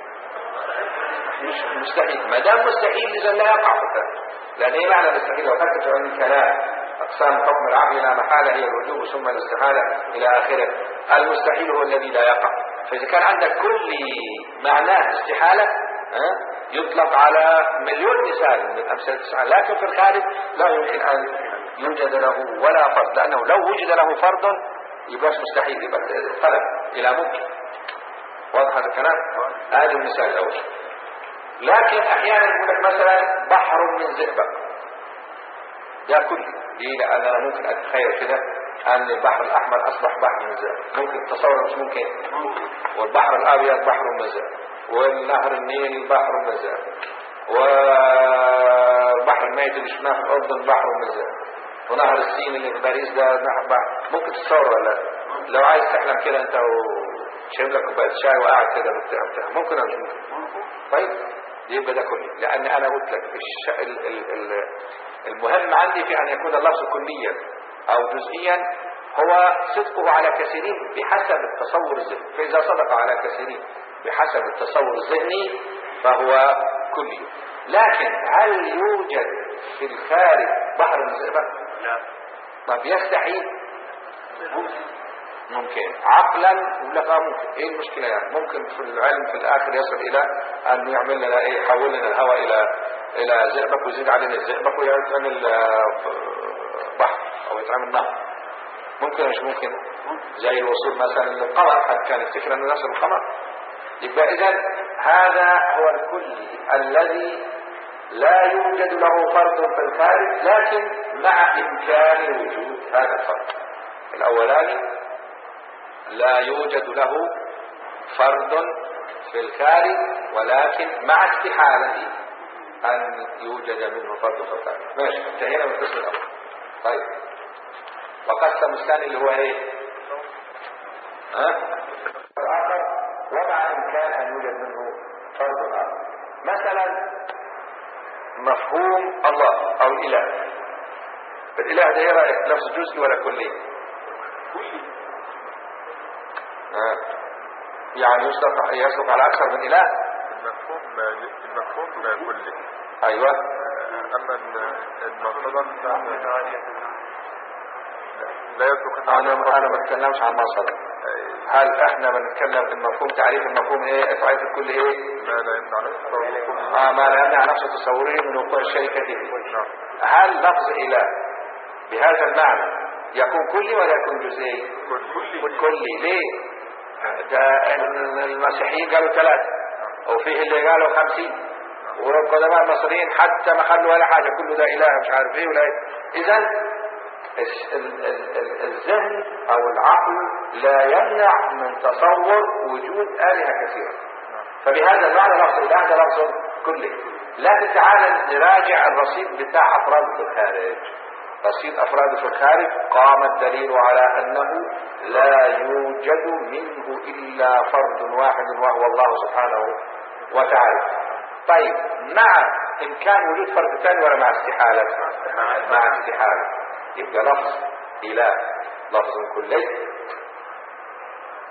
مش مستحيل ما دام مستحيل اذا لا يقع في الخارج لان ايه معنى مستحيل لو خدت في علم الكلام اقسام حكم العقل لا محاله هي الوجوب ثم الاستحاله الى اخره المستحيل هو الذي لا يقع فاذا كان عندك كل معناه استحاله ها يطلق على مليون مثال من امثله الاستحاله لكن في الخارج لا يمكن ان يوجد له ولا فرد لانه لو وجد له فرد يبقى مستحيل يبقى قلب الى ممكن واضح هذا الكلام هذا المثال الاول لكن احيانا يقول لك مثلا بحر من زئبق ده كلي ليه لان انا ممكن اتخيل كده ان البحر الاحمر اصبح بحر من زئبق ممكن تصور مش ممكن والبحر الابيض بحر من زئبق والنهر النيل بحر من زئبق والبحر الميت اللي شفناه في الاردن بحر من زئبق ونهر السين اللي في باريس ده نهر بحر ممكن تتصور ولا لا؟ لو عايز تحلم كده انت وشايف لك كوبايه شاي وقاعد كده بتاع بتاع ممكن ولا مش ممكن طيب يبقى ده كله لان انا قلت لك الش... ال... ال... ال... المهم عندي في ان يكون اللفظ كليا او جزئيا هو صدقه على كثيرين بحسب التصور الذهني فاذا صدق على كثيرين بحسب التصور الذهني فهو كلي لكن هل يوجد في الخارج بحر من الزئبق لا طب يستحيل ممكن عقلا ولا اه ممكن ايه المشكلة يعني ممكن في العلم في الاخر يصل الى ان يعمل لنا ايه يحول لنا الهواء الى الى زئبق ويزيد علينا الزئبق ويتعمل آه، بحر او يتعمل نهر ممكن ولا مش ممكن زي الوصول مثلا للقمر حد كان يفتكر انه يصل القمر يبقى اذا هذا هو الكل الذي لا يوجد له فرد في الخارج لكن مع امكان وجود هذا الفرد الاولاني لا يوجد له فرد في الخارج ولكن مع استحالة أن يوجد منه فرد في الخارج ماشي انتهينا من القسم الأول طيب وقسم الثاني اللي هو ايه ها آخر ومع إمكان أن يوجد منه فرد آخر مثلا مفهوم الله أو الإله الإله ده ايه رأيك لفظ جزئي ولا كلي آه. يعني يصدق يصدق على أكثر من إله المفهوم المفهوم كلي أيوة أما ال- المصدر فهذا لا يترك أنا أنا ما بتكلمش عن مصدر هل إحنا بنتكلم المفهوم تعريف المفهوم إيه تعريف الكل إيه ما لا يمنع نفسه ويكون آه ما لا يمنع نفس تصوره من وقوع الشركة فيه نعم هل لفظ إله بهذا المعنى يكون كلي ولا يكون جزئي كلي كلي ليه ده المسيحيين قالوا ثلاثة وفيه اللي قالوا خمسين والقدماء المصريين حتى ما خلوا ولا حاجة كله ده إله مش عارف إيه ولا إيه إذا الش- ال- ال- ال- الذهن أو العقل لا يمنع من تصور وجود آلهة كثيرة فبهذا المعنى لفظ الإله ده لفظ كلي لكن تعالى نراجع الرصيد بتاع أفراد في الخارج رصيد أفراد في الخارج قام الدليل على أنه لا يوجد منه إلا فرد واحد وهو الله سبحانه وتعالى طيب مع إمكان وجود فرد ثاني ولا مع استحالة مع استحالة يبقى لفظ إله لفظ كلي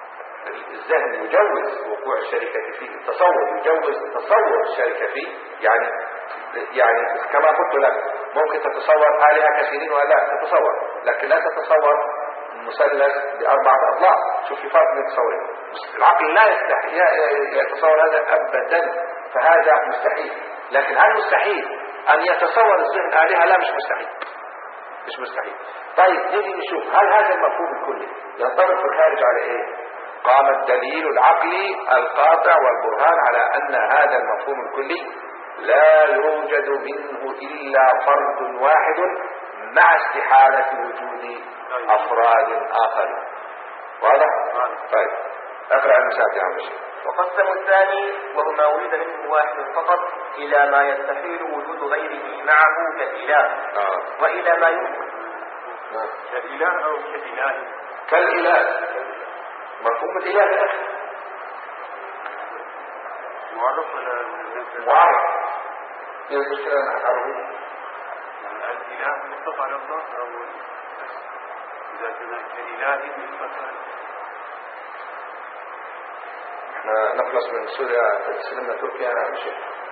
الذهن يجوز وقوع الشركة فيه التصور يجوز تصور الشركة فيه يعني يعني كما قلت لك ممكن تتصور آلهة كثيرين ولا تتصور لكن لا تتصور مثلث بأربعة أضلاع شوف في فرق بين التصورين العقل لا يستحي يتصور هذا أبدا فهذا مستحيل لكن هل مستحيل أن يتصور الذهن آلهة لا مش مستحيل مش مستحيل طيب نيجي نشوف هل هذا المفهوم الكلي ينطبق في الخارج على ايه قام الدليل العقلي القاطع والبرهان على ان هذا المفهوم الكلي لا يوجد منه الا فرد واحد مع استحالة وجود افراد اخرين واضح؟ طيب اقرأ المثال يا عم الشيخ وقسم الثاني وهو ما ولد منه واحد فقط إلى ما يستحيل وجود غيره معه كالإله آه. وإلى ما يمكن نعم. كإله أو كإله كالإله مفهوم الإله يا أخي معرف ولا ليس؟ معرف ايه المشكلة أنا هعرفه يعني الإله يطلق على الله أو إذا كان كإله يطلق على احنا نخلص من سوريا تسلمنا تركيا يا شيخ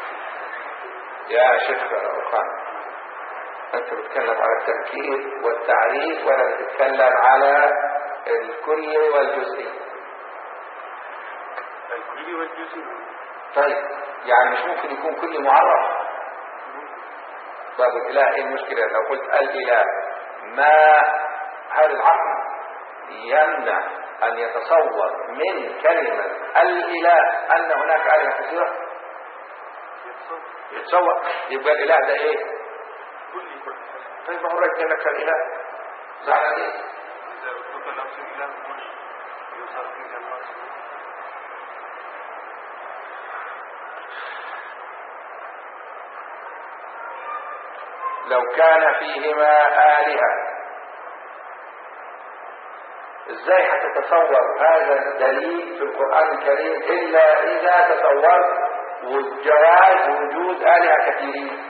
يا شيخ أوخان انت بتتكلم على التركيب والتعريف ولا بتتكلم على الكل والجزئي الكلي والجزئي طيب يعني مش ممكن يكون كل معرف باب الاله ايه المشكله لو قلت الاله ما هل العقل يمنع ان يتصور من كلمه الاله ان هناك الهه كثيره يتصور يبقى الاله ده ايه كلي طيب ما هو الراجل قال لك الاله زعلان ايه إذا أطلق لفظ الإله هنا يصار فيه الناس لو كان فيهما آلهة ازاي هتتصور هذا الدليل في القرآن الكريم إلا إذا تصورت جواز وجود آلهة كثيرين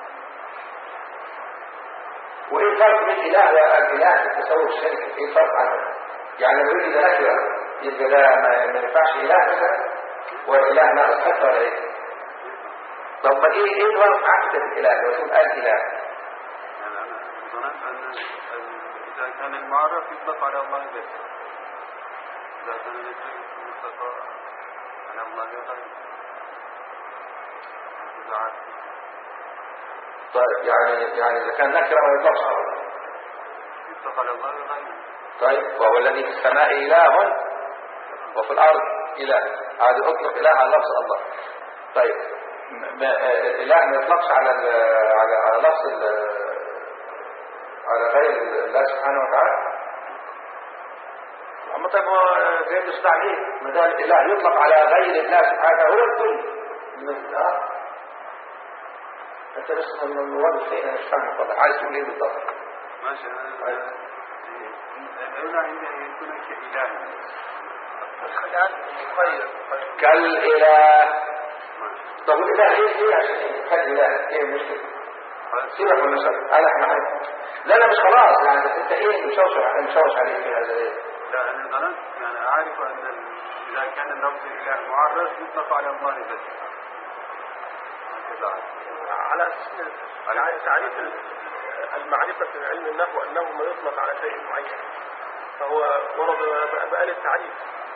وإيه الفرق بين الإله والإله في التصور الشركي؟ إيه الفرق عنه؟ يعني لو يقول ده نكرة يبقى ده ما ما ينفعش إله مثلا والإله ما أصحته ولا إيه؟ طب ما إيه إيه الفرق عكسة الإله لو تقول الإله؟ يعني أنا ظننت أن أن إذا كان المعرف يطلق على الله بس إذا كان النكر يطلق على الله غيره إذا عاد طيب يعني يعني إذا كان نكرة ما يطلقش على الله يطلق على الله غيره طيب وهو الذي في السماء إله وفي الأرض إله هذه أطلق إله على لفظ الله طيب م- ما- آه، الإله ما يطلقش على ال- على على لفظ ال- على غير الله سبحانه وتعالى أما طيب هو غير يصدع ليه ما دام الإله يطلق على غير الله سبحانه هو الكل من- آه. أنت بس من من واضح شيء أنا مش فاهمك والله عايز تقول إيه بالضبط ماشي أنا الأولى عندي أن يكون كإله الآن مخير كالإله ماشي طب الإله إيه إيه عشان إيه كالإله إيه المشكلة سيبك من المثال انا احنا معاك لا لا مش خلاص يعني انت ايه مشوش مشوش عليك في هذا ايه لا أنا ظننت يعني أعرف أن ال- إذا كان اللفظ الإله معرف يطلق على الله بس هكذا على أساس إن تع- تعريف ال- المعرفة في علم النحو أنه ما يطلق على شيء معين فهو ورد بقى- بقى للتعريف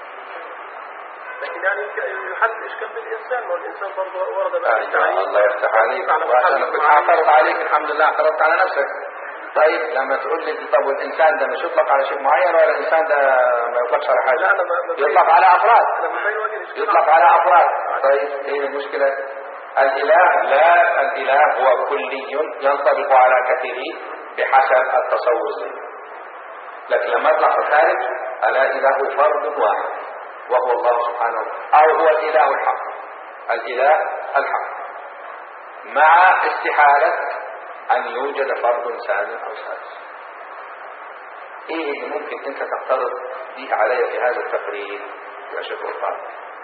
لكن يعني ك- يحل الإشكال بالإنسان ما هو الإنسان برضه ورد بقى ايوه للتعريف الله يفتح عليك على وعشان محل كنت معين. هعترض عليك الحمد لله اعترضت على نفسك طيب لما تقول لي طب والانسان ده مش يطلق على شيء معين ولا الانسان ده ما يطلقش على حاجه لا أنا ما- ما- يطلق على افراد أنا ببين وجه الإشكال يطلق على افراد طيب ايه المشكله الاله لا الاله هو كلي ينطبق على كثيرين بحسب التصور الذهني لكن لما يطلق في الخارج الا اله فرد واحد وهو الله سبحانه وتعالى او هو الاله الحق الاله الحق مع استحاله ان يوجد فرد ثاني او ثالث ايه اللي ممكن انت تعترض به علي في هذا التقرير يا شيخ وفاء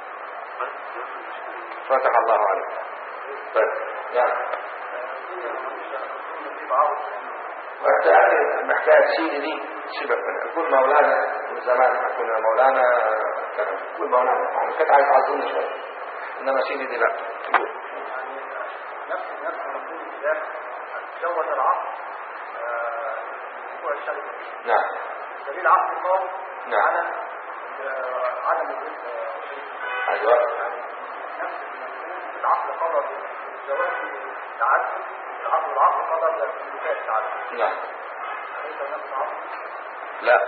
فتح الله عليك طيب يعني وانت يعني محتاج سيدي دي سيبك منها كل مولانا من زمان كنا مولانا كان كل مولانا يعني كنت عايز تعظمني شويه انما سيدي دي لا قول. يعني نفس نفس مفهوم الكلام تزود العقد آه، اسبوع الشركه نعم دليل عقد القوم نعم. على آه، عدم وجود آه، شريك. ايوه يعني نفس المفهوم العقد قدر الزواج تعدد العقد العقد قدر للنكاح تعدد نعم ليس نفس العقد لا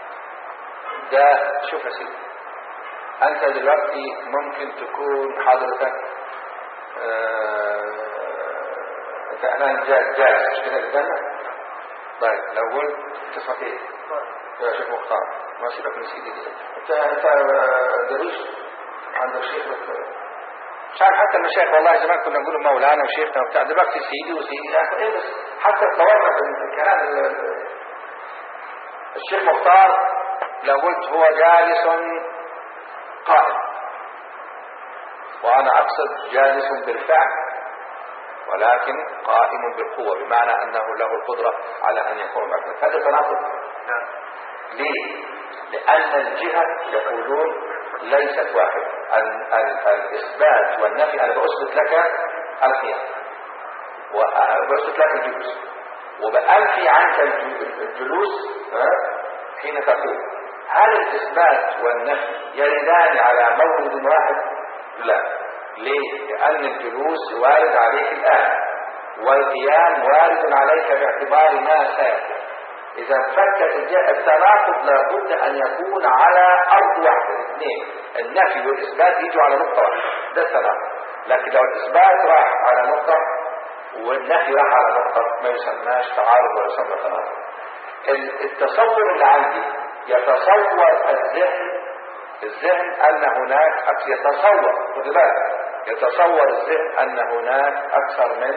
ده شوف يا سيدي انت دلوقتي ممكن تكون حضرتك آه، انت الان جالس جالس مش كده الجنة طيب لو قلت انت اسمك ايه يا شيخ مختار ما سيبك من سيدي كده انت انت آه، دريش عندك شيخ بس- مش عارف حتى المشايخ والله زمان كنا نقول مولانا وشيخنا وبتاع دلوقتي سيدي وسيدي يا اخي ايه بس حتى اتطورنا في الكلام ال- الشيخ مختار لو قلت هو جالس قائم وأنا أقصد جالس بالفعل ولكن قائم بالقوة بمعنى أنه له القدرة على أن يكون معك هذا تناقض ليه؟ لأن الجهة يقولون ليست واحدة ال- ال- الإثبات والنفي أنا بأثبت لك القيام وبأثبت لك الجلوس وبأنفي عنك الج- الجلوس ها، حين تقوم هل الإثبات والنفي يردان على مورد واحد؟ لا ليه؟ لأن الجلوس وارد عليك الآن والقيام وارد عليك باعتبار ما سيكون إذا انفكت الج- التناقض لابد أن يكون على أرض واحدة الاثنين النفي والإثبات يجوا على نقطة واحدة ده التناقض لكن لو الإثبات راح على نقطة والنفي راح على نقطة ما يسماش تعارض ولا يسمى تناقض ال- التصور اللي عندي يتصور الذهن الذهن أن هناك أكس يتصور خد بالك يتصور الذهن أن هناك أكثر من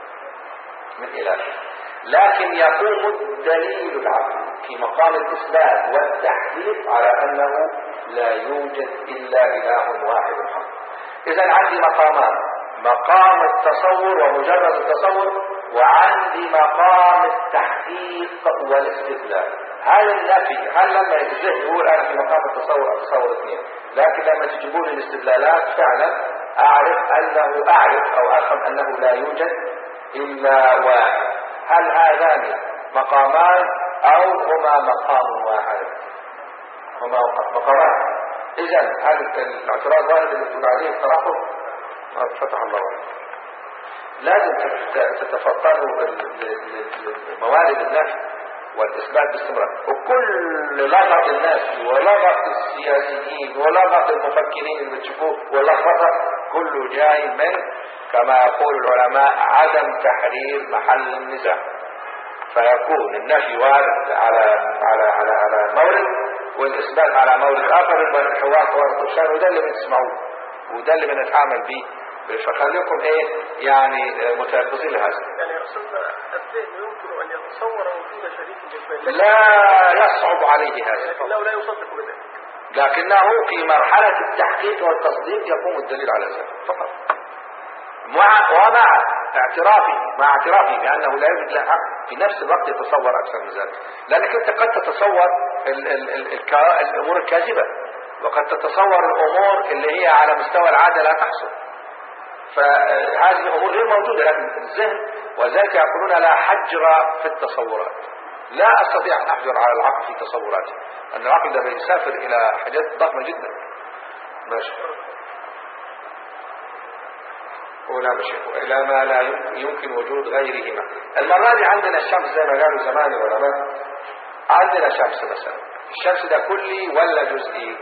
من إله لكن يقوم الدليل العقلي في مقام الإثبات والتحقيق على أنه لا يوجد إلا إله واحد حق إذا عندي مقامان مقام التصور ومجرد التصور وعندي مقام التحقيق والاستدلال هل النفي هل لما الذهن يقول انا في مقام التصور اتصور اثنين لكن لما تجيبوا لي الاستدلالات فعلا اعرف انه اعرف او افهم انه لا يوجد الا واحد هل هذان مقامان او هما مقام واحد هما مقامان اذا هل الاعتراض واحد اللي بتقول عليه التناقض آه، فتح الله عليك لازم تت- تتفطنوا ل- ل- ل- موارد النفي والإثبات باستمرار وكل لغط الناس ولغط السياسيين ولغط المفكرين اللي بتشوفوه ولغط كله جاي من كما يقول العلماء عدم تحرير محل النزاع فيكون النفي وارد على على على على مورد والاثبات على مورد اخر يبقى الحوار حوار الشان وده اللي بتسمعوه وده اللي بنتعامل بيه فخليكم ايه يعني متيقظين لهذا يعني يا أستاذنا الذهن يمكن أن يتصور وجود شريك للفعل لا يصعب عليه هذا لكنه لا يصدق بذلك لكنه في مرحلة التحقيق والتصديق يقوم الدليل على ذلك فقط مع ومع اعترافه مع اعترافه بأنه لا يوجد له حق في نفس الوقت يتصور أكثر من ذلك لأنك أنت قد تتصور ال ال ال الكا- الأمور الكاذبة وقد تتصور الأمور اللي هي على مستوى العادة لا تحصل فهذه الأمور غير موجودة لكن الذهن وذلك يقولون لا حجر في التصورات لا أستطيع أن أحجر على العقل في تصوراتي أن العقل ده بيسافر إلى حاجات ضخمة جدا ماشي ولا ماشي إلى ما لا يمكن- يمكن وجود غيرهما المرة دي عندنا الشمس زي ما قالوا زمان العلماء عندنا شمس مثلا الشمس ده كلي ولا جزئي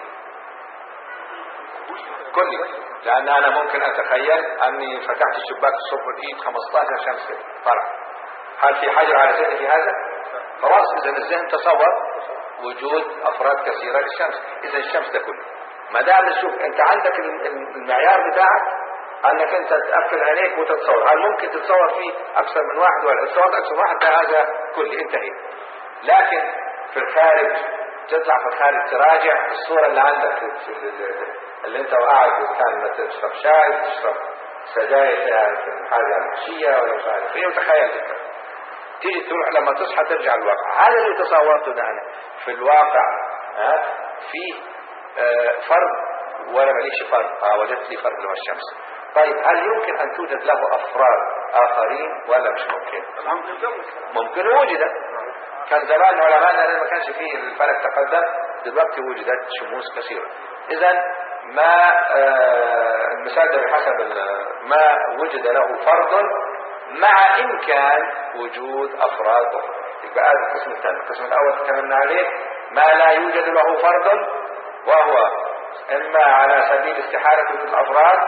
كلي لان انا ممكن اتخيل اني فتحت الشباك الصبح لقيت 15 شمس طلع هل في حجر على ذهني في هذا خلاص اذا الذهن تصور وجود افراد كثيره للشمس اذا الشمس ده كله ما دام نشوف انت عندك الم- الم- المعيار بتاعك انك انت تقفل عينيك وتتصور هل ممكن تتصور فيه اكثر من واحد ولا تصور اكثر من واحد ده هذا كلي انتهي لكن في الخارج تطلع في الخارج تراجع الصورة اللي عندك في في ال- اللي انت وقاعد كان ما تشرب شاي تشرب سجاير يعني في حاجة محشية ولا مش عارف ايه وتخيل كده تيجي تروح لما تصحى ترجع الواقع هذا اللي تصورته ده أنا في الواقع ها في آه، فرد ولا ماليش فرد اه وجدت لي فرد اللي هو الشمس طيب هل يمكن أن توجد له أفراد آخرين ولا مش ممكن الحمد لله والسلام. ممكن وجد كان زمان علماءنا لما ما كانش فيه الفلك تقدم دلوقتي وجدت شموس كثيرة إذا ما آه، المثال ده بحسب ال- ما وجد له فرد مع إمكان وجود أفراد أخرى يبقى هذا القسم الثاني القسم الأول تكلمنا عليه ما لا يوجد له فرد وهو إما على سبيل استحالة وجود الأفراد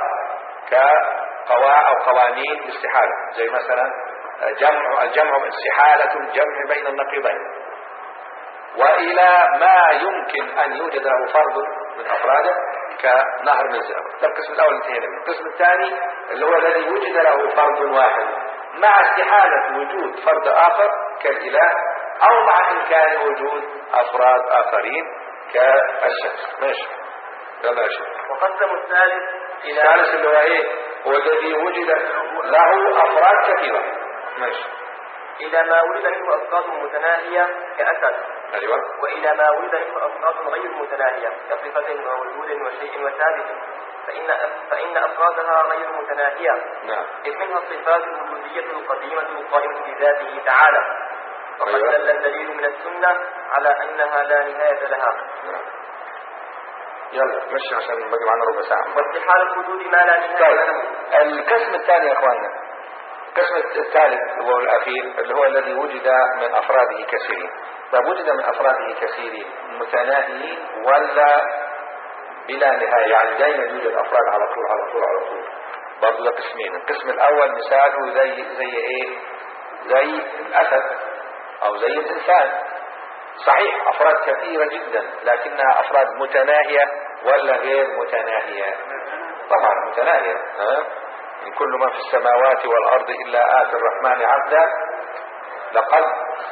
كقواع أو قوانين الاستحالة زي مثلا جمع الجمع استحالة الجمع بين النقيضين وإلى ما يمكن أن يوجد له فرد من أفراده كنهر من زئبق ده القسم الأول انتهينا منه القسم الثاني اللي هو الذي وجد له فرد واحد مع استحالة وجود فرد آخر كالإله أو مع إمكان وجود أفراد آخرين كالشمس ماشي يلا يا شيخ وقسم الثالث إلى الثالث اللي هو ايه هو الذي وجد له افراد كثيره ماشي إلى ما ولد منه أفراد متناهية كأسد ايوه وإلى ما ولد منه أفراد غير متناهية كصفة ووجود وشيء وثابت فإن فإن أفرادها غير متناهية نعم إذ منها الصفات الوجودية القديمة القائمة بذاته تعالى وقد أيوة. دل الدليل من السنة على أنها لا نهاية لها نعم يلا مشي عشان باقي معانا ربع ساعه واستحالة وجود ما لا نهاية طيب له القسم الثاني يا اخواننا القسم الثالث وهو الاخير اللي هو الذي وجد من افراده كثيرين طيب وجد من افراده كثيرين متناهيين ولا بلا نهايه يعني دائما يوجد افراد على طول على طول على طول برضه ده قسمين القسم الاول مثاله زي زي ايه زي الاسد او زي الانسان صحيح افراد كثيره جدا لكنها افراد متناهيه ولا غير متناهيه طبعا متناهيه ها إن كل من في السماوات والارض الا اتي الرحمن عبدا لقد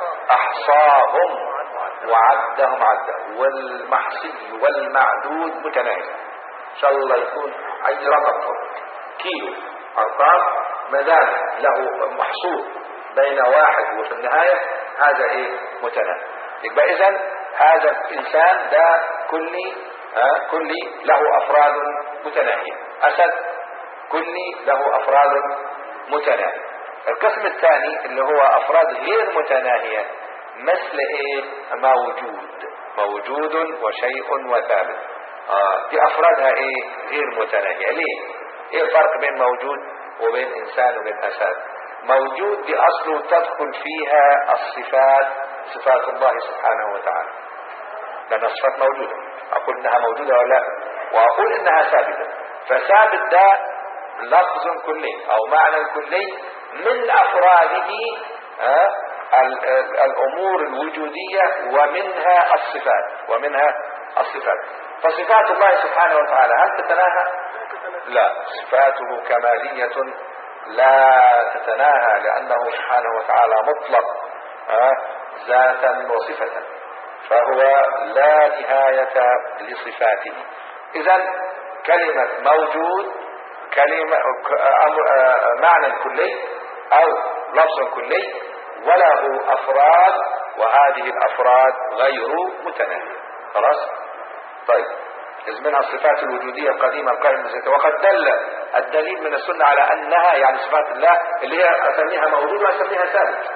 احصاهم وعدهم عدا والمحصي والمعدود متناهي ان شاء الله يكون اي رقم كيلو ارقام ما دام له محصور بين واحد وفي النهايه هذا ايه متناهي يبقى اذا هذا الانسان ده كلي ها كلي له افراد متناهيه اسد كلي له افراد متناهيه القسم الثاني اللي هو افراد غير متناهيه مثل ايه موجود موجود وشيء وثابت آه دي افرادها ايه غير متناهيه ليه ايه الفرق بين موجود وبين انسان وبين اسد موجود دي اصله تدخل فيها الصفات صفات الله سبحانه وتعالى لان الصفات موجوده اقول انها موجوده ولا لا واقول انها ثابته فثابت ده لفظ كلي او معنى كلي من افراده آه ال- ال- الامور الوجوديه ومنها الصفات ومنها الصفات فصفات الله سبحانه وتعالى هل تتناهى لا صفاته كماليه لا تتناهى لانه سبحانه وتعالى مطلق آه ذاتا وصفه فهو لا نهايه لصفاته اذا كلمه موجود كلمة أمر معنى كلي أو لفظ كلي وله أفراد وهذه الأفراد غير متناهية خلاص طيب إذ منها الصفات الوجودية القديمة القائمة بذاتها وقد دل الدليل من السنة على أنها يعني صفات الله اللي هي أسميها موجود وأسميها ثابت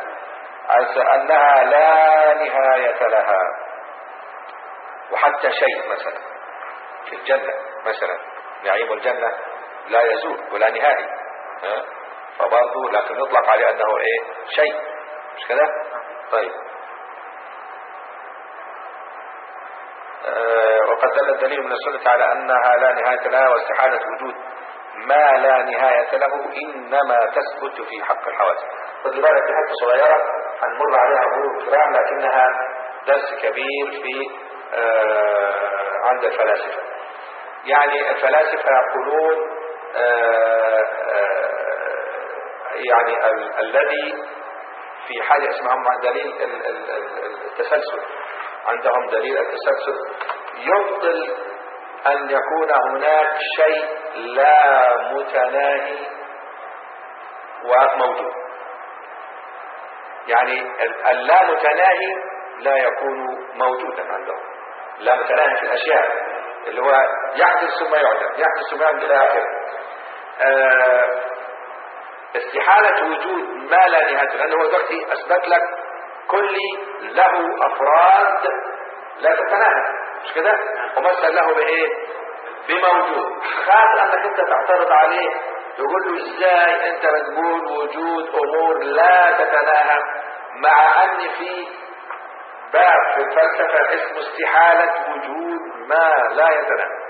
أنها لا نهاية لها وحتى شيء مثلا في الجنة مثلا نعيم الجنة لا يزول ولا نهائي ها؟ فبرضه لكن يطلق عليه انه ايه شيء مش كده طيب آه وقد دل الدليل من السنة على انها لا نهاية لها واستحالة وجود ما لا نهاية له انما تثبت في حق الحوادث خد بالك في حته صغيرة هنمر عليها مرور كرام لكنها درس كبير في آه عند الفلاسفة يعني الفلاسفة يقولون آآ آآ يعني ال الذي في حاجة اسمها دليل ال ال ال التسلسل عندهم دليل التسلسل يبطل أن يكون هناك شيء لا متناهي وموجود يعني ال- اللا متناهي لا يكون موجودا عندهم لا متناهي في الاشياء اللي هو يحدث ثم يعدم يحدث ثم يعدم الى اخره آه، استحالة وجود ما لا نهاية لأنه هو دلوقتي أثبت لك كل له أفراد لا تتناهى مش كده؟ ومثل له بإيه؟ بموجود خاف أنك أنت تعترض عليه تقول له إزاي أنت بتقول وجود أمور لا تتناهى مع أن في باب في الفلسفة اسمه استحالة وجود ما لا يتناهى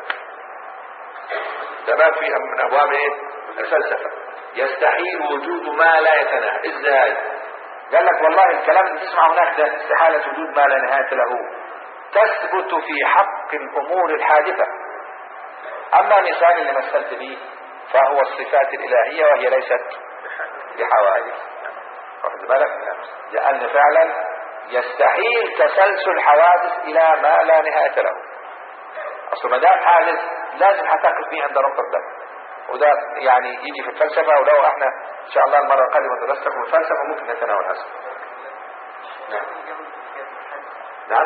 ده باب في من ابواب ايه الفلسفه يستحيل وجود ما لا يتناهى ازاي قال لك والله الكلام اللي تسمع هناك ده استحاله وجود ما لا نهايه له تثبت في حق الامور الحادثه اما المثال اللي مثلت به فهو الصفات الالهيه وهي ليست بحوادث واخد بالك لان فعلا يستحيل تسلسل حوادث الى ما لا نهايه له اصل ما دام حادث لازم هتقف فيه عند نقطه ده وده يعني يجي في الفلسفه ولو احنا ان شاء الله المره القادمه درستكم الفلسفه ممكن نتناول هذا نعم نعم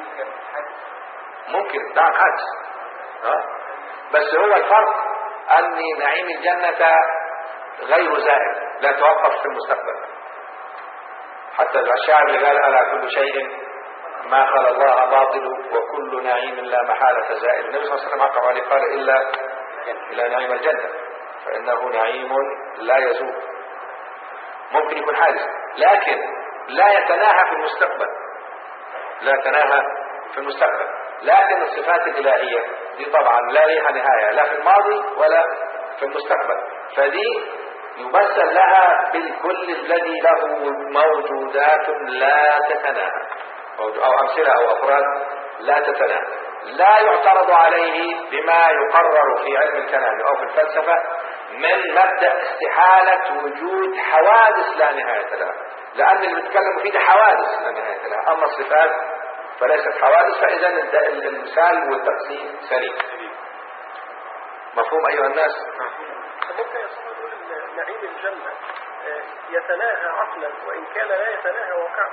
ممكن نعم حادث ها بس هو الفرق ان نعيم الجنه غير زائل لا توقف في المستقبل حتى الشاعر اللي قال الا كل شيء ما خلا الله باطل وكل نعيم لا محالة زائل النبي صلى الله عليه وسلم عقب عليه قال إلا إلا نعيم الجنة فإنه نعيم لا يزول ممكن يكون حادث لكن لا يتناهى في المستقبل لا يتناهى في المستقبل لكن الصفات الإلهية دي طبعا لا لها نهاية لا في الماضي ولا في المستقبل فدي يمثل لها بالكل الذي له موجودات لا تتناهى أو أمثلة أو أفراد لا تتناهى لا يعترض عليه بما يقرر في علم الكلام أو في الفلسفة من مبدأ استحالة وجود حوادث لا نهاية لها لأن اللي بيتكلم فيه ده حوادث لا نهاية لها أما الصفات فليست حوادث فإذا المثال والتقسيم سليم مفهوم أيها الناس ممكن يا أستاذ نقول إن نعيم الجنة آه، يتناهى عقلا وإن كان لا يتناهى واقعا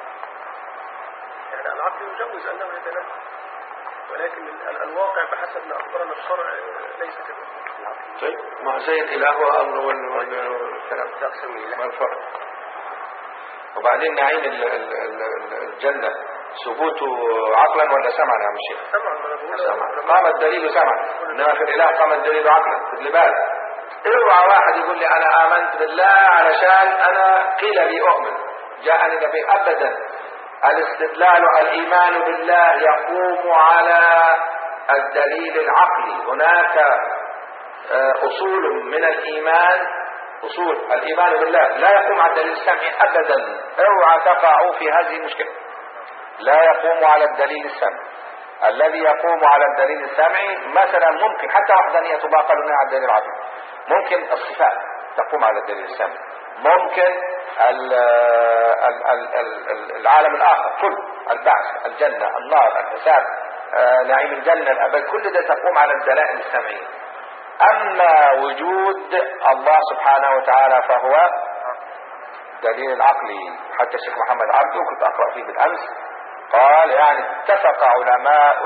يعني العقل يجوز أنه يتناهى ولكن ال- الواقع بحسب ما أخبرنا الشرع آه، ليس كذلك طيب ما زي الإله وأمر وال- وال- والكلام ما الفرق وبعدين نعيم ال- ال- ال- الجنة ثبوته عقلا ولا سمعا يا عم الشيخ سمعا ما أنا بقول سمعا قام الدليل سمعا انما في الاله قام الدليل عقلا خد لي بالك اوعى واحد يقول لي انا امنت بالله علشان انا قيل لي اؤمن جاءني النبي ابدا الاستدلال الايمان بالله يقوم على الدليل العقلي هناك آه، اصول من الايمان اصول الايمان بالله لا يقوم على الدليل السمعي ابدا اوعى تقعوا في هذه المشكله لا يقوم على الدليل السمعي الذي يقوم على الدليل السمعي مثلا ممكن حتى وحدانية باقل منها على الدليل العقلي ممكن الصفات تقوم على الدليل السمعي ممكن ال ال ال ال ال العالم الآخر كله البعث الجنة النار الحساب آه، نعيم الجنة الأبد كل ده تقوم على الدلائل السمعية أما وجود الله سبحانه وتعالى فهو دليل العقلي حتى الشيخ محمد عبده كنت أقرأ فيه بالأمس قال يعني اتفق علماء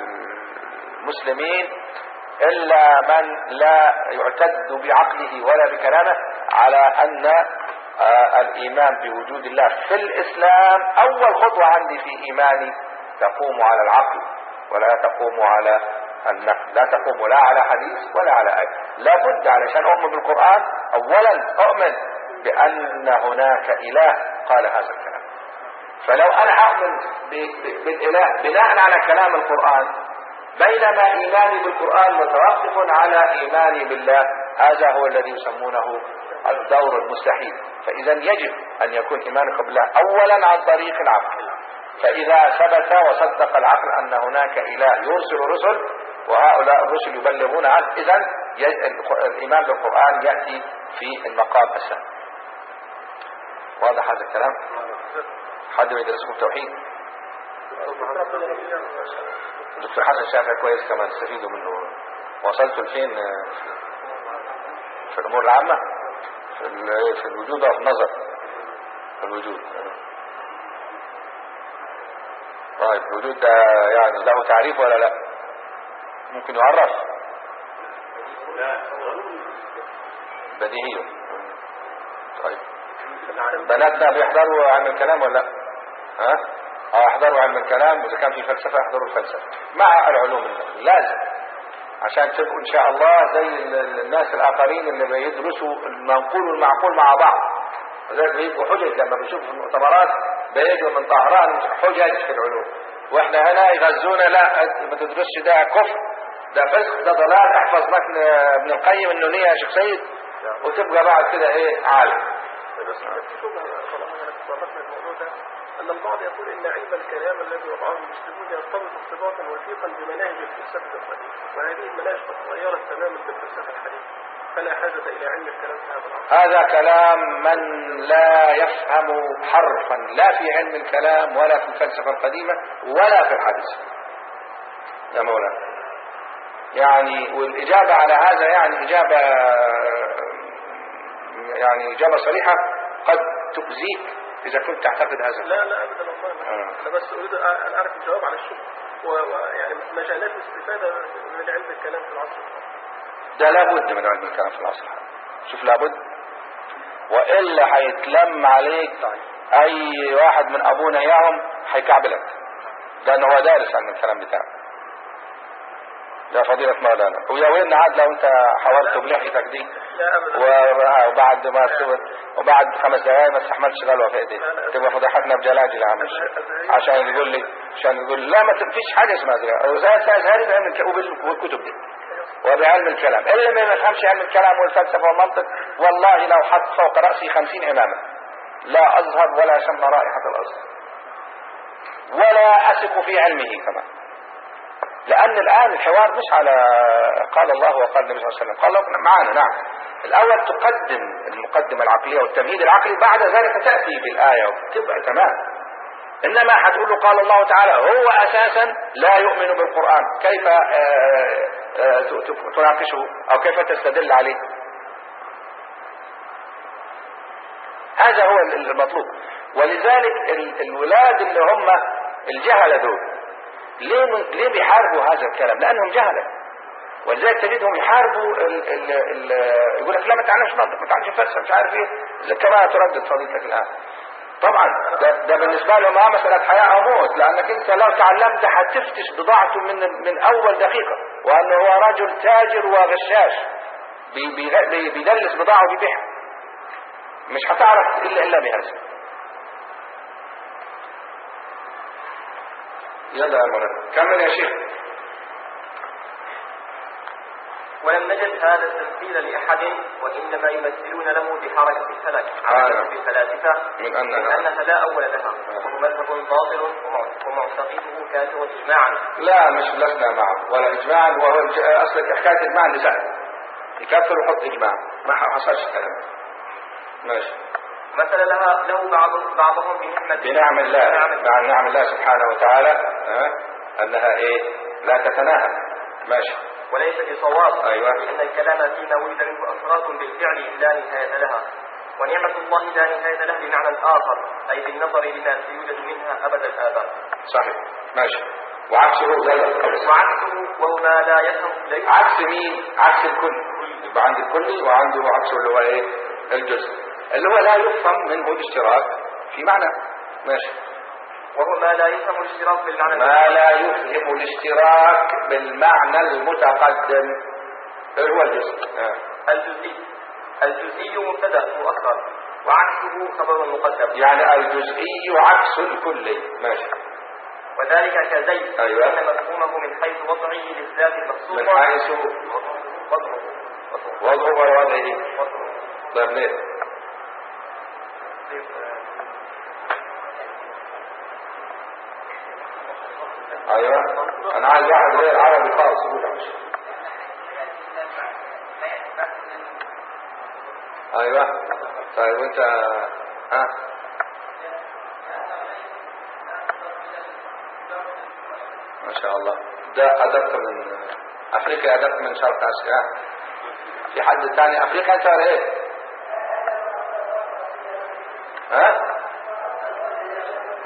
المسلمين إلا من لا يعتد بعقله ولا بكلامه على أن آه، الإيمان بوجود الله في الإسلام أول خطوة عندي في إيماني تقوم على العقل ولا تقوم على النقل لا تقوم لا على حديث ولا على آية لابد علشان أؤمن بالقرآن أولا أؤمن بأن هناك إله قال هذا الكلام فلو انا هؤمن ب- ب- بالاله بناء على كلام القران بينما ايماني بالقران متوقف على ايماني بالله هذا هو الذي يسمونه الدور المستحيل فاذا يجب ان يكون ايمانك بالله اولا عن طريق العقل فاذا ثبت وصدق العقل ان هناك اله يرسل رسل وهؤلاء الرسل يبلغون عنه اذا ي- الايمان بالقران ياتي في المقام الثاني واضح هذا الكلام حد ما يدرسكم التوحيد دكتور حسن شافعي كويس كمان استفيدوا منه وصلتوا لفين آه، في الامور العامه في ال- في الوجود وفي النظر الوجود طيب الوجود ده يعني له تعريف ولا لا ممكن يعرف بديهي طيب بناتنا بيحضروا علم الكلام ولا لا ها اه يحضروا علم الكلام واذا كان في فلسفه يحضروا الفلسفه مع العلوم النفس لازم عشان تبقوا ان شاء الله زي ال- ال- الناس الاخرين اللي بيدرسوا المنقول والمعقول مع بعض وذلك بيبقوا حجج لما بيشوفوا في المؤتمرات بيجوا من طهران حجج في العلوم واحنا هنا يغزونا لا أنت ما تدرسش ده كفر ده فسق ده ضلال احفظ متن ابن القيم النونية يا شيخ سيد وتبقى بعد كده ايه عالم بس في شبهة طالما احنا تطرقنا الموضوع ده أن البعض يقول إن علم الكلام الذي وضعه المسلمون يرتبط ارتباطا وثيقا بمناهج الفلسفة القديمة وهذه المناهج قد تغيرت تماما بالفلسفة الحديثة فلا حاجة إلى علم الكلام في هذا العصر هذا كلام من لا يفهم حرفا لا في علم الكلام ولا في الفلسفة القديمة ولا في الحديث يا مولانا يعني والإجابة على هذا يعني إجابة يعني إجابة صريحة قد تؤذيك إذا كنت تعتقد هذا لا لا أبدا والله ما. آه. أنا بس أريد أن أعرف الجواب على الشبهة ويعني مجالات الاستفادة من علم الكلام في العصر الحالي. ده لابد من علم الكلام في العصر الحالي شوف لابد وإلا هيتلم عليك أي واحد من أبونا إياهم هيكعبلك لأن هو دارس عن الكلام بتاعه يا فضيلة مولانا ويا وين عاد لو أنت حاولت بلحيتك دي لا أبدا و- وبعد ما تسوي وبعد خمس دقايق ما استحملش غلوة في ايديك تبقى فضحتنا بجلاجل يا عم الشيخ عشان يقول لي عشان يقول لي لا ما فيش حاجة اسمها زي زي أستاذ هاري بعلم الك- وبال- والكتب دي وبعلم الكلام اللي ما يفهمش علم الكلام والفلسفة والمنطق والله لو حط فوق رأسي خمسين إمامة لا أظهر ولا أشم رائحة الأرض ولا أثق في علمه كمان لأن الآن الحوار مش على قال الله وقال النبي صلى الله عليه وسلم قال الله معانا نعم الأول تقدم المقدمة العقلية والتمهيد العقلي بعد ذلك تأتي بالآية وتبقى تمام إنما هتقول له قال الله تعالى هو أساسا لا يؤمن بالقرآن كيف آه، آه، ت- ت- تناقشه أو كيف تستدل عليه هذا هو ال- المطلوب ولذلك ال- الولاد اللي هم الجهلة دول ليه من- ليه بيحاربوا هذا الكلام لانهم جهله ولذلك تجدهم يحاربوا ال ال ال يقول لك لا ما تعلمش منطق ما تعلمش فلسفه مش عارف ايه كما تردد فضيلتك الان طبعا ده, ده بالنسبه لهم اه مساله حياه او موت لانك انت لو تعلمت هتفتش بضاعته من من اول دقيقه وانه هو رجل تاجر وغشاش بي- بي- بي- بيدلس بضاعه وبيبيعها مش هتعرف الا الا بهذا يلا يا مولانا كمل يا شيخ ولم نجد هذا التمثيل لأحد وإنما يمثلون له بحركة الفلك على آه. كتب الفلاسفة من أنها من أنها لا أول لها وهو مذهب باطل ومع- ومعتقده كافر إجماعا لا مش لسنا معه ولا اجماعا وهو الج- اصل حكايه اجماع اللي سهل يكفر ويحط اجماع ما حصلش الكلام ماشي مثل لها له بعض بعضهم بنعمة بنعم الله بنعم الله. مع نعم الله سبحانه وتعالى ها انها ايه لا تتناهى ماشي وليس بصواب أيوة. لأن الكلام فيما ولد منه أفراد بالفعل لا نهاية لها ونعمة الله لا نهاية له بمعنى آخر أي بالنظر لما سيوجد منها أبد الآباد صحيح ماشي وعكسه زي وعكسه وهو ما لا يفهم ليس عكس مين عكس الكل يبقى عند الكل وعنده عكسه اللي هو ايه الجزء اللي هو لا يفهم منه الاشتراك في معنى ماشي وهو ما لا يفهم الاشتراك بالمعنى ما لا يفهم الاشتراك بالمعنى المتقدم اللي هو الجزء آه. الجزئي الجزئي مبتدا مؤخر وعكسه خبر مقدم يعني الجزئي عكس الكلي ماشي وذلك كزيد أيوة. أن مفهومه من حيث وضعه للذات المخصوصة من حيث وضعه وضعه وضعه ولا وضعه وضعه طيب ليه ايوه انا عايز واحد غير عربي خالص يقول عمش. ايوه طيب وانت ها ما شاء الله ده ادق من افريقيا ادق من شرق اسيا في حد تاني افريقيا انت ولا ايه ها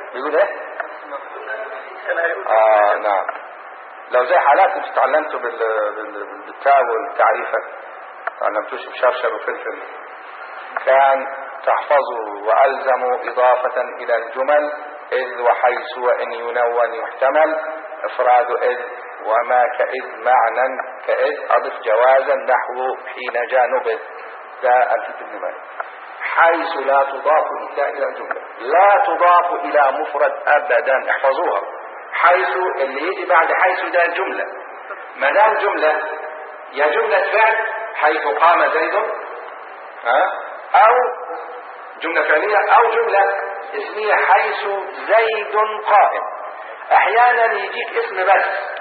بيقول ايه كان هيقول اه نعم لو زي حالات انتوا اتعلمتوا بال... بال... بالتاء والتعريفة تعلمتوش بشرشر وفلفل كان تحفظوا وألزموا إضافة إلى الجمل إذ وحيث وإن ينون يحتمل إفراد إذ وما كإذ معنى كإذ أضف جوازا نحو حين جاء نبذ ده ألفت ابن مالك حيث لا تضاف إلا إلى الجملة لا تضاف إلى مفرد أبدا احفظوها حيث اللي يجي بعد حيث ده جملة ما دام جملة يا جملة فعل حيث قام زيد ها أو جملة فعلية أو جملة اسمية حيث زيد قائم أحيانا يجيك اسم بس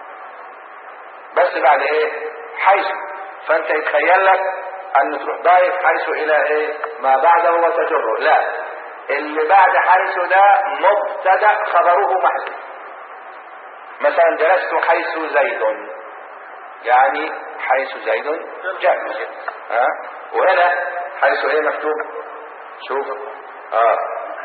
بس بعد إيه حيث فأنت يتخيل لك أن تروح ضايف حيث إلى إيه ما بعده وتجره لا اللي بعد حيث ده مبتدأ خبره محذوف مثلا جلست حيث زيد يعني حيث زيد جالس ها وهنا حيث ايه مكتوب شوف اه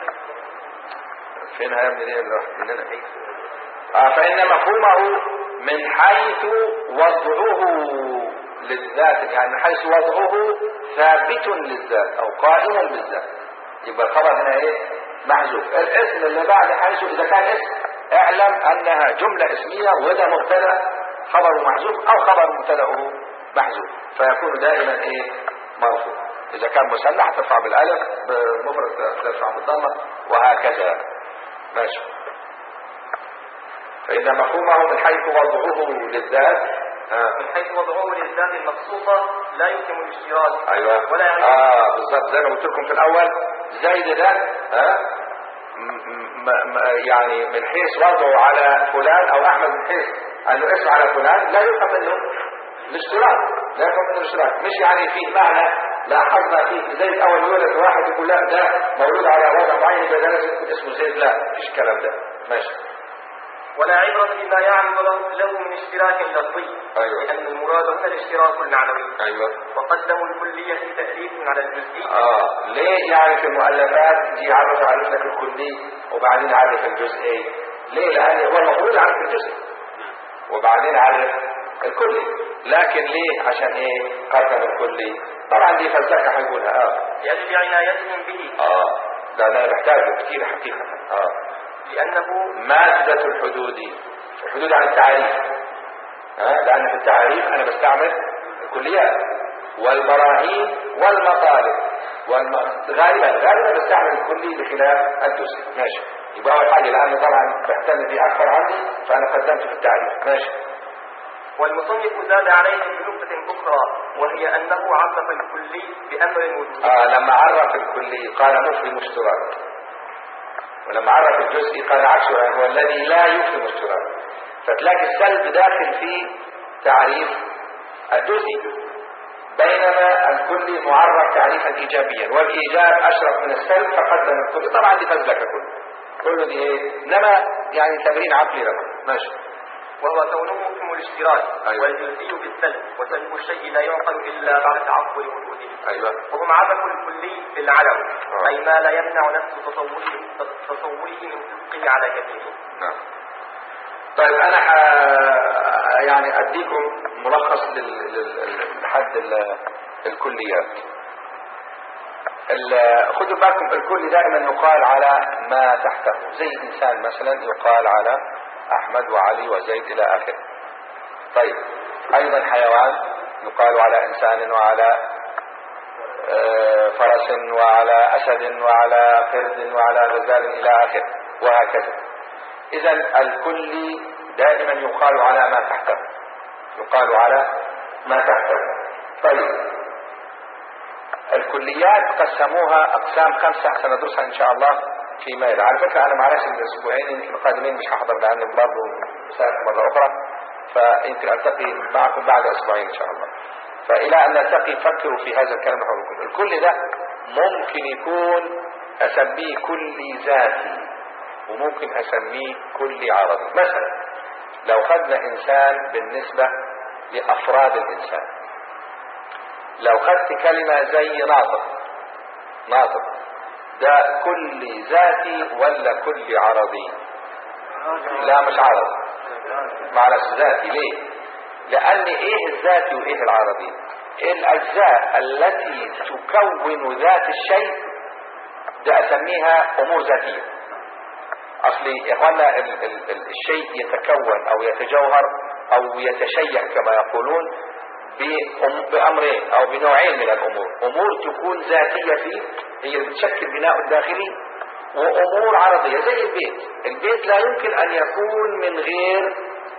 فين يا ابني دي اللي راحت مننا آه فإن مفهومه من حيث وضعه للذات يعني من حيث وضعه ثابت للذات أو قائم بالذات يبقى الخبر هنا ايه محذوف الاسم اللي بعد حيث إذا كان اسم اعلم أنها جملة اسمية وده مبتدا خبر محذوف أو خبر مبتدأه محذوف فيكون دائما ايه مرفوع إذا كان مثنى هترفع بالألف بمفرد ترفع بالضمة وهكذا ماشي فإن مفهومه من حيث وضعه للذات آه. من حيث وضعه للذات المخصوصة لا يمكن الاشتراك ايوه ولا يعني اه بالظبط زي ما قلت لكم في الاول زيد ده ها م- م- م- يعني من حيث وضعه على فلان او احمد من حيث انه اسم على فلان لا يفهم منه الاشتراك لا يفهم منه الاشتراك مش يعني فيه معنى لاحظنا فيه زيد اول يولد واحد يقول لا ده مولود على وضع معين يبقى ده لازم يكون اسمه زيد لا مفيش الكلام ده ماشي ولا عبرة بما يعرض له, له من اشتراك لفظي أيوة. لأن المراد هنا الاشتراك المعنوي ايوه وقدموا الكلية في تأليف على الجزئي اه ليه يعني في المؤلفات دي يعرف يعرف لك الكلي وبعدين يعرف الجزئي ليه لان هو المفروض يعرف الجزء وبعدين يعرف الكلي لكن ليه عشان ايه قدم الكلي طبعا دي فلسفه هيقولها اه لأجل عنايتهم به اه ده انا بحتاجه كتير حقيقه اه لأنه مادة الحدود الحدود عن التعريف ها لأن في التعريف أنا بستعمل الكليات والبراهين والمطالب والم... غالبا غالبا بستعمل الكلي بخلاف الجزء ماشي يبقى أول حاجة لأنه طبعا بهتم فيه أكثر عندي فأنا قدمته في التعريف ماشي والمصنف زاد عليه بنقطة أخرى وهي أنه عرف الكلي بأمر الوجود آه لما عرف الكلي قال مفهم اشتراك ولما عرف الجزء قال عكسه يعني هو الذي لا يفهم اشتراك فتلاقي السلب داخل في تعريف الجزء بينما الكلي معرف تعريفا ايجابيا والايجاب اشرف من السلب فقدم الكلي طبعا دي فزلكه كله كله دي ايه انما يعني تمرين عقلي لكم ماشي وهو كونه اسم الاشتراك أيوة. والجزئي بالسلب وسلب الشيء لا يعقل إلا بعد تعقل وجوده ايوه وهم عرفوا الكلي بالعدم آه. أي ما لا يمنع نفس تصوره تصوره من صدقه على كثيره نعم طيب انا ح... يعني اديكم ملخص لل... لل... لحد ال... الكليات ال... خدوا بالكم الكل دائما يقال على ما تحته زي انسان مثلا يقال على احمد وعلي وزيد الى اخره طيب ايضا حيوان يقال على انسان وعلى آه، فرس وعلى اسد وعلى قرد وعلى غزال الى اخره وهكذا اذا الكل دائما يقال على ما تحته يقال على ما تحته طيب الكليات قسموها اقسام خمسه سندرسها ان شاء الله فيما يلي على فكره انا معلش الاسبوعين يمكن القادمين مش هحضر لان برضه مسافر مره اخرى فيمكن التقي معكم بعد اسبوعين ان شاء الله فالى ان نلتقي فكروا في هذا الكلام حولكم الكل ده ممكن يكون اسميه كل ذاتي وممكن اسميه كل عرضي مثلا لو خدنا انسان بالنسبه لافراد الانسان لو خدت كلمه زي ناطق ناطق ده كل ذاتي ولا كل عرضي لا مش عرضي معلش ذاتي ليه لان ايه الذاتي وايه العرضي الاجزاء التي تكون ذات الشيء ده اسميها امور ذاتيه اصلي يا اخوانا ال- ال- ال- الشيء يتكون او يتجوهر او يتشيع كما يقولون بأم- بامرين او بنوعين من الامور امور تكون ذاتيه فيه هي اللي بتشكل بناء الداخلي وامور عرضيه زي البيت البيت لا يمكن ان يكون من غير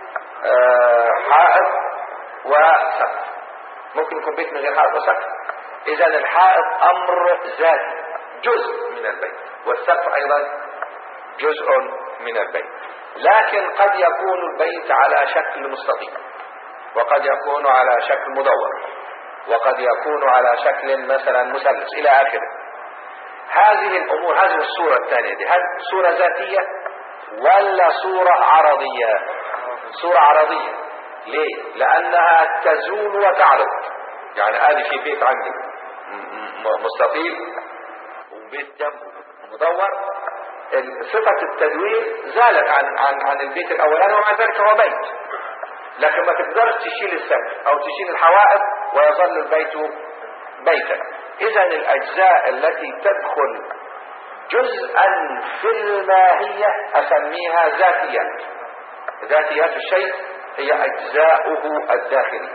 آه، حائط وسقف ممكن يكون بيت من غير حائط وسقف اذا الحائط امر ذاتي جزء من البيت والسقف ايضا جزء من البيت لكن قد يكون البيت على شكل مستطيل وقد يكون على شكل مدور وقد يكون على شكل مثلا مثلث الى اخره هذه الامور هذه الصورة الثانية دي هل صورة ذاتية ولا صورة عرضية صورة عرضية ليه لانها تزول وتعرض يعني هذه في بيت عندي م- م- مستطيل وبيت جنبه مدور ال- صفة التدوير زالت عن عن عن البيت الاولاني ومع ذلك هو بيت لكن ما تقدرش تشيل السقف او تشيل الحوائط ويظل البيت بيتا اذا الاجزاء التي تدخل جزءا في الماهية اسميها ذاتيات ذاتيات الشيء هي اجزاؤه الداخلية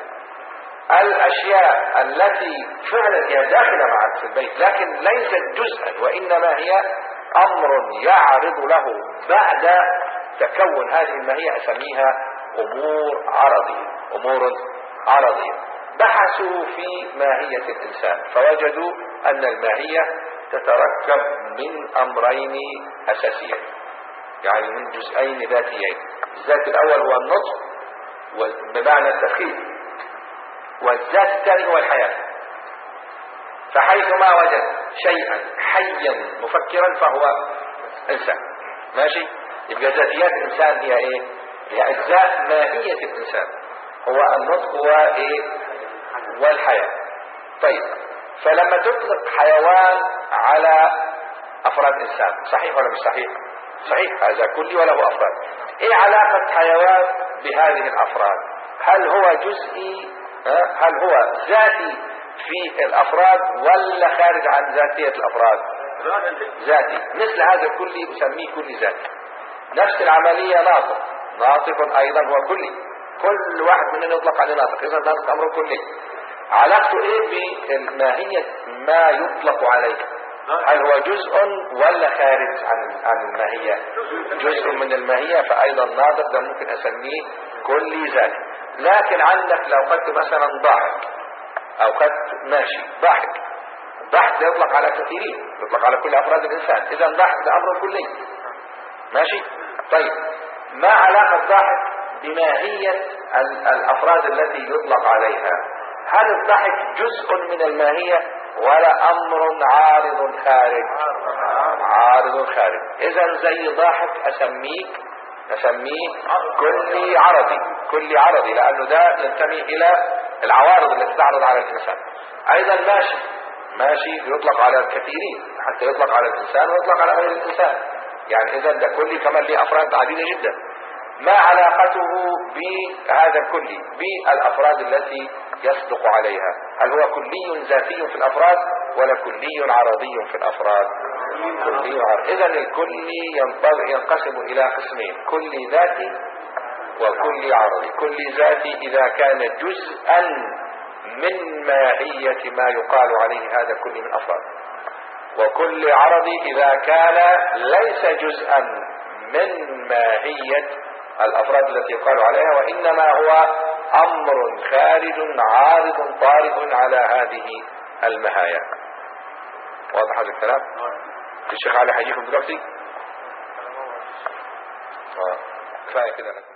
الاشياء التي فعلا هي داخلة معك في البيت لكن ليست جزءا وانما هي امر يعرض له بعد تكون هذه الماهية اسميها امور عرضية امور عرضية بحثوا في ماهية الانسان فوجدوا ان الماهية تتركب من امرين اساسيين يعني من جزئين ذاتيين الذات الاول هو النطق بمعنى التفكير والذات الثاني هو الحياة فحيثما وجد شيئا حيا مفكرا فهو انسان ماشي يبقى ذاتيات الانسان هي ايه هي اجزاء ماهية الانسان هو النطق وايه والحياة طيب فلما تطلق حيوان على افراد انسان صحيح ولا مش صحيح صحيح هذا كلي وله افراد ايه علاقة حيوان بهذه الافراد هل هو جزئي ها؟ هل هو ذاتي في الافراد ولا خارج عن ذاتية الافراد ذاتي مثل هذا الكلي اسميه كلي ذاتي نفس العملية ناطق ناطق ايضا هو كلي كل واحد مننا يطلق عليه ناطق اذا الناطق امر كلي علاقته ايه بماهية ما يطلق عليه هل هو جزء ولا خارج عن عن الماهية جزء من الماهية فايضا ناطق ده ممكن اسميه كلي ذاتي لكن عندك لو خدت مثلا ضاحك او خدت ماشي ضاحك الضحك ده يطلق على كثيرين يطلق على كل افراد الانسان اذا الضحك ده امر كلي ماشي طيب ما علاقة الضحك بماهية ال- الافراد التي يطلق عليها هل الضحك جزء من الماهية ولا امر عارض خارج عارض خارج اذا زي ضاحك اسميه اسميه كلي عرضي كلي عرضي لانه ده ينتمي الى العوارض التي تعرض على الانسان ايضا ماشي ماشي يطلق على الكثيرين حتى يطلق على الانسان ويطلق على غير الانسان يعني اذا ده كلي كمان له افراد عديده جدا ما علاقته بهذا الكلي بالافراد التي يصدق عليها هل هو كلي ذاتي في الافراد ولا كلي عرضي في الافراد كلي عرضي اذا الكلي ينطبق- ينقسم الى قسمين كلي ذاتي وكل عرضي كل ذاتي إذا كان جزءا من ماهية ما يقال عليه هذا كل من أفراد وكل عرضي إذا كان ليس جزءا من ماهية الأفراد التي يقال عليها وإنما هو أمر خارج عارض طارئ على هذه المهاية واضح هذا الكلام الشيخ علي حيجيكم دلوقتي آه. كفاية كده لكم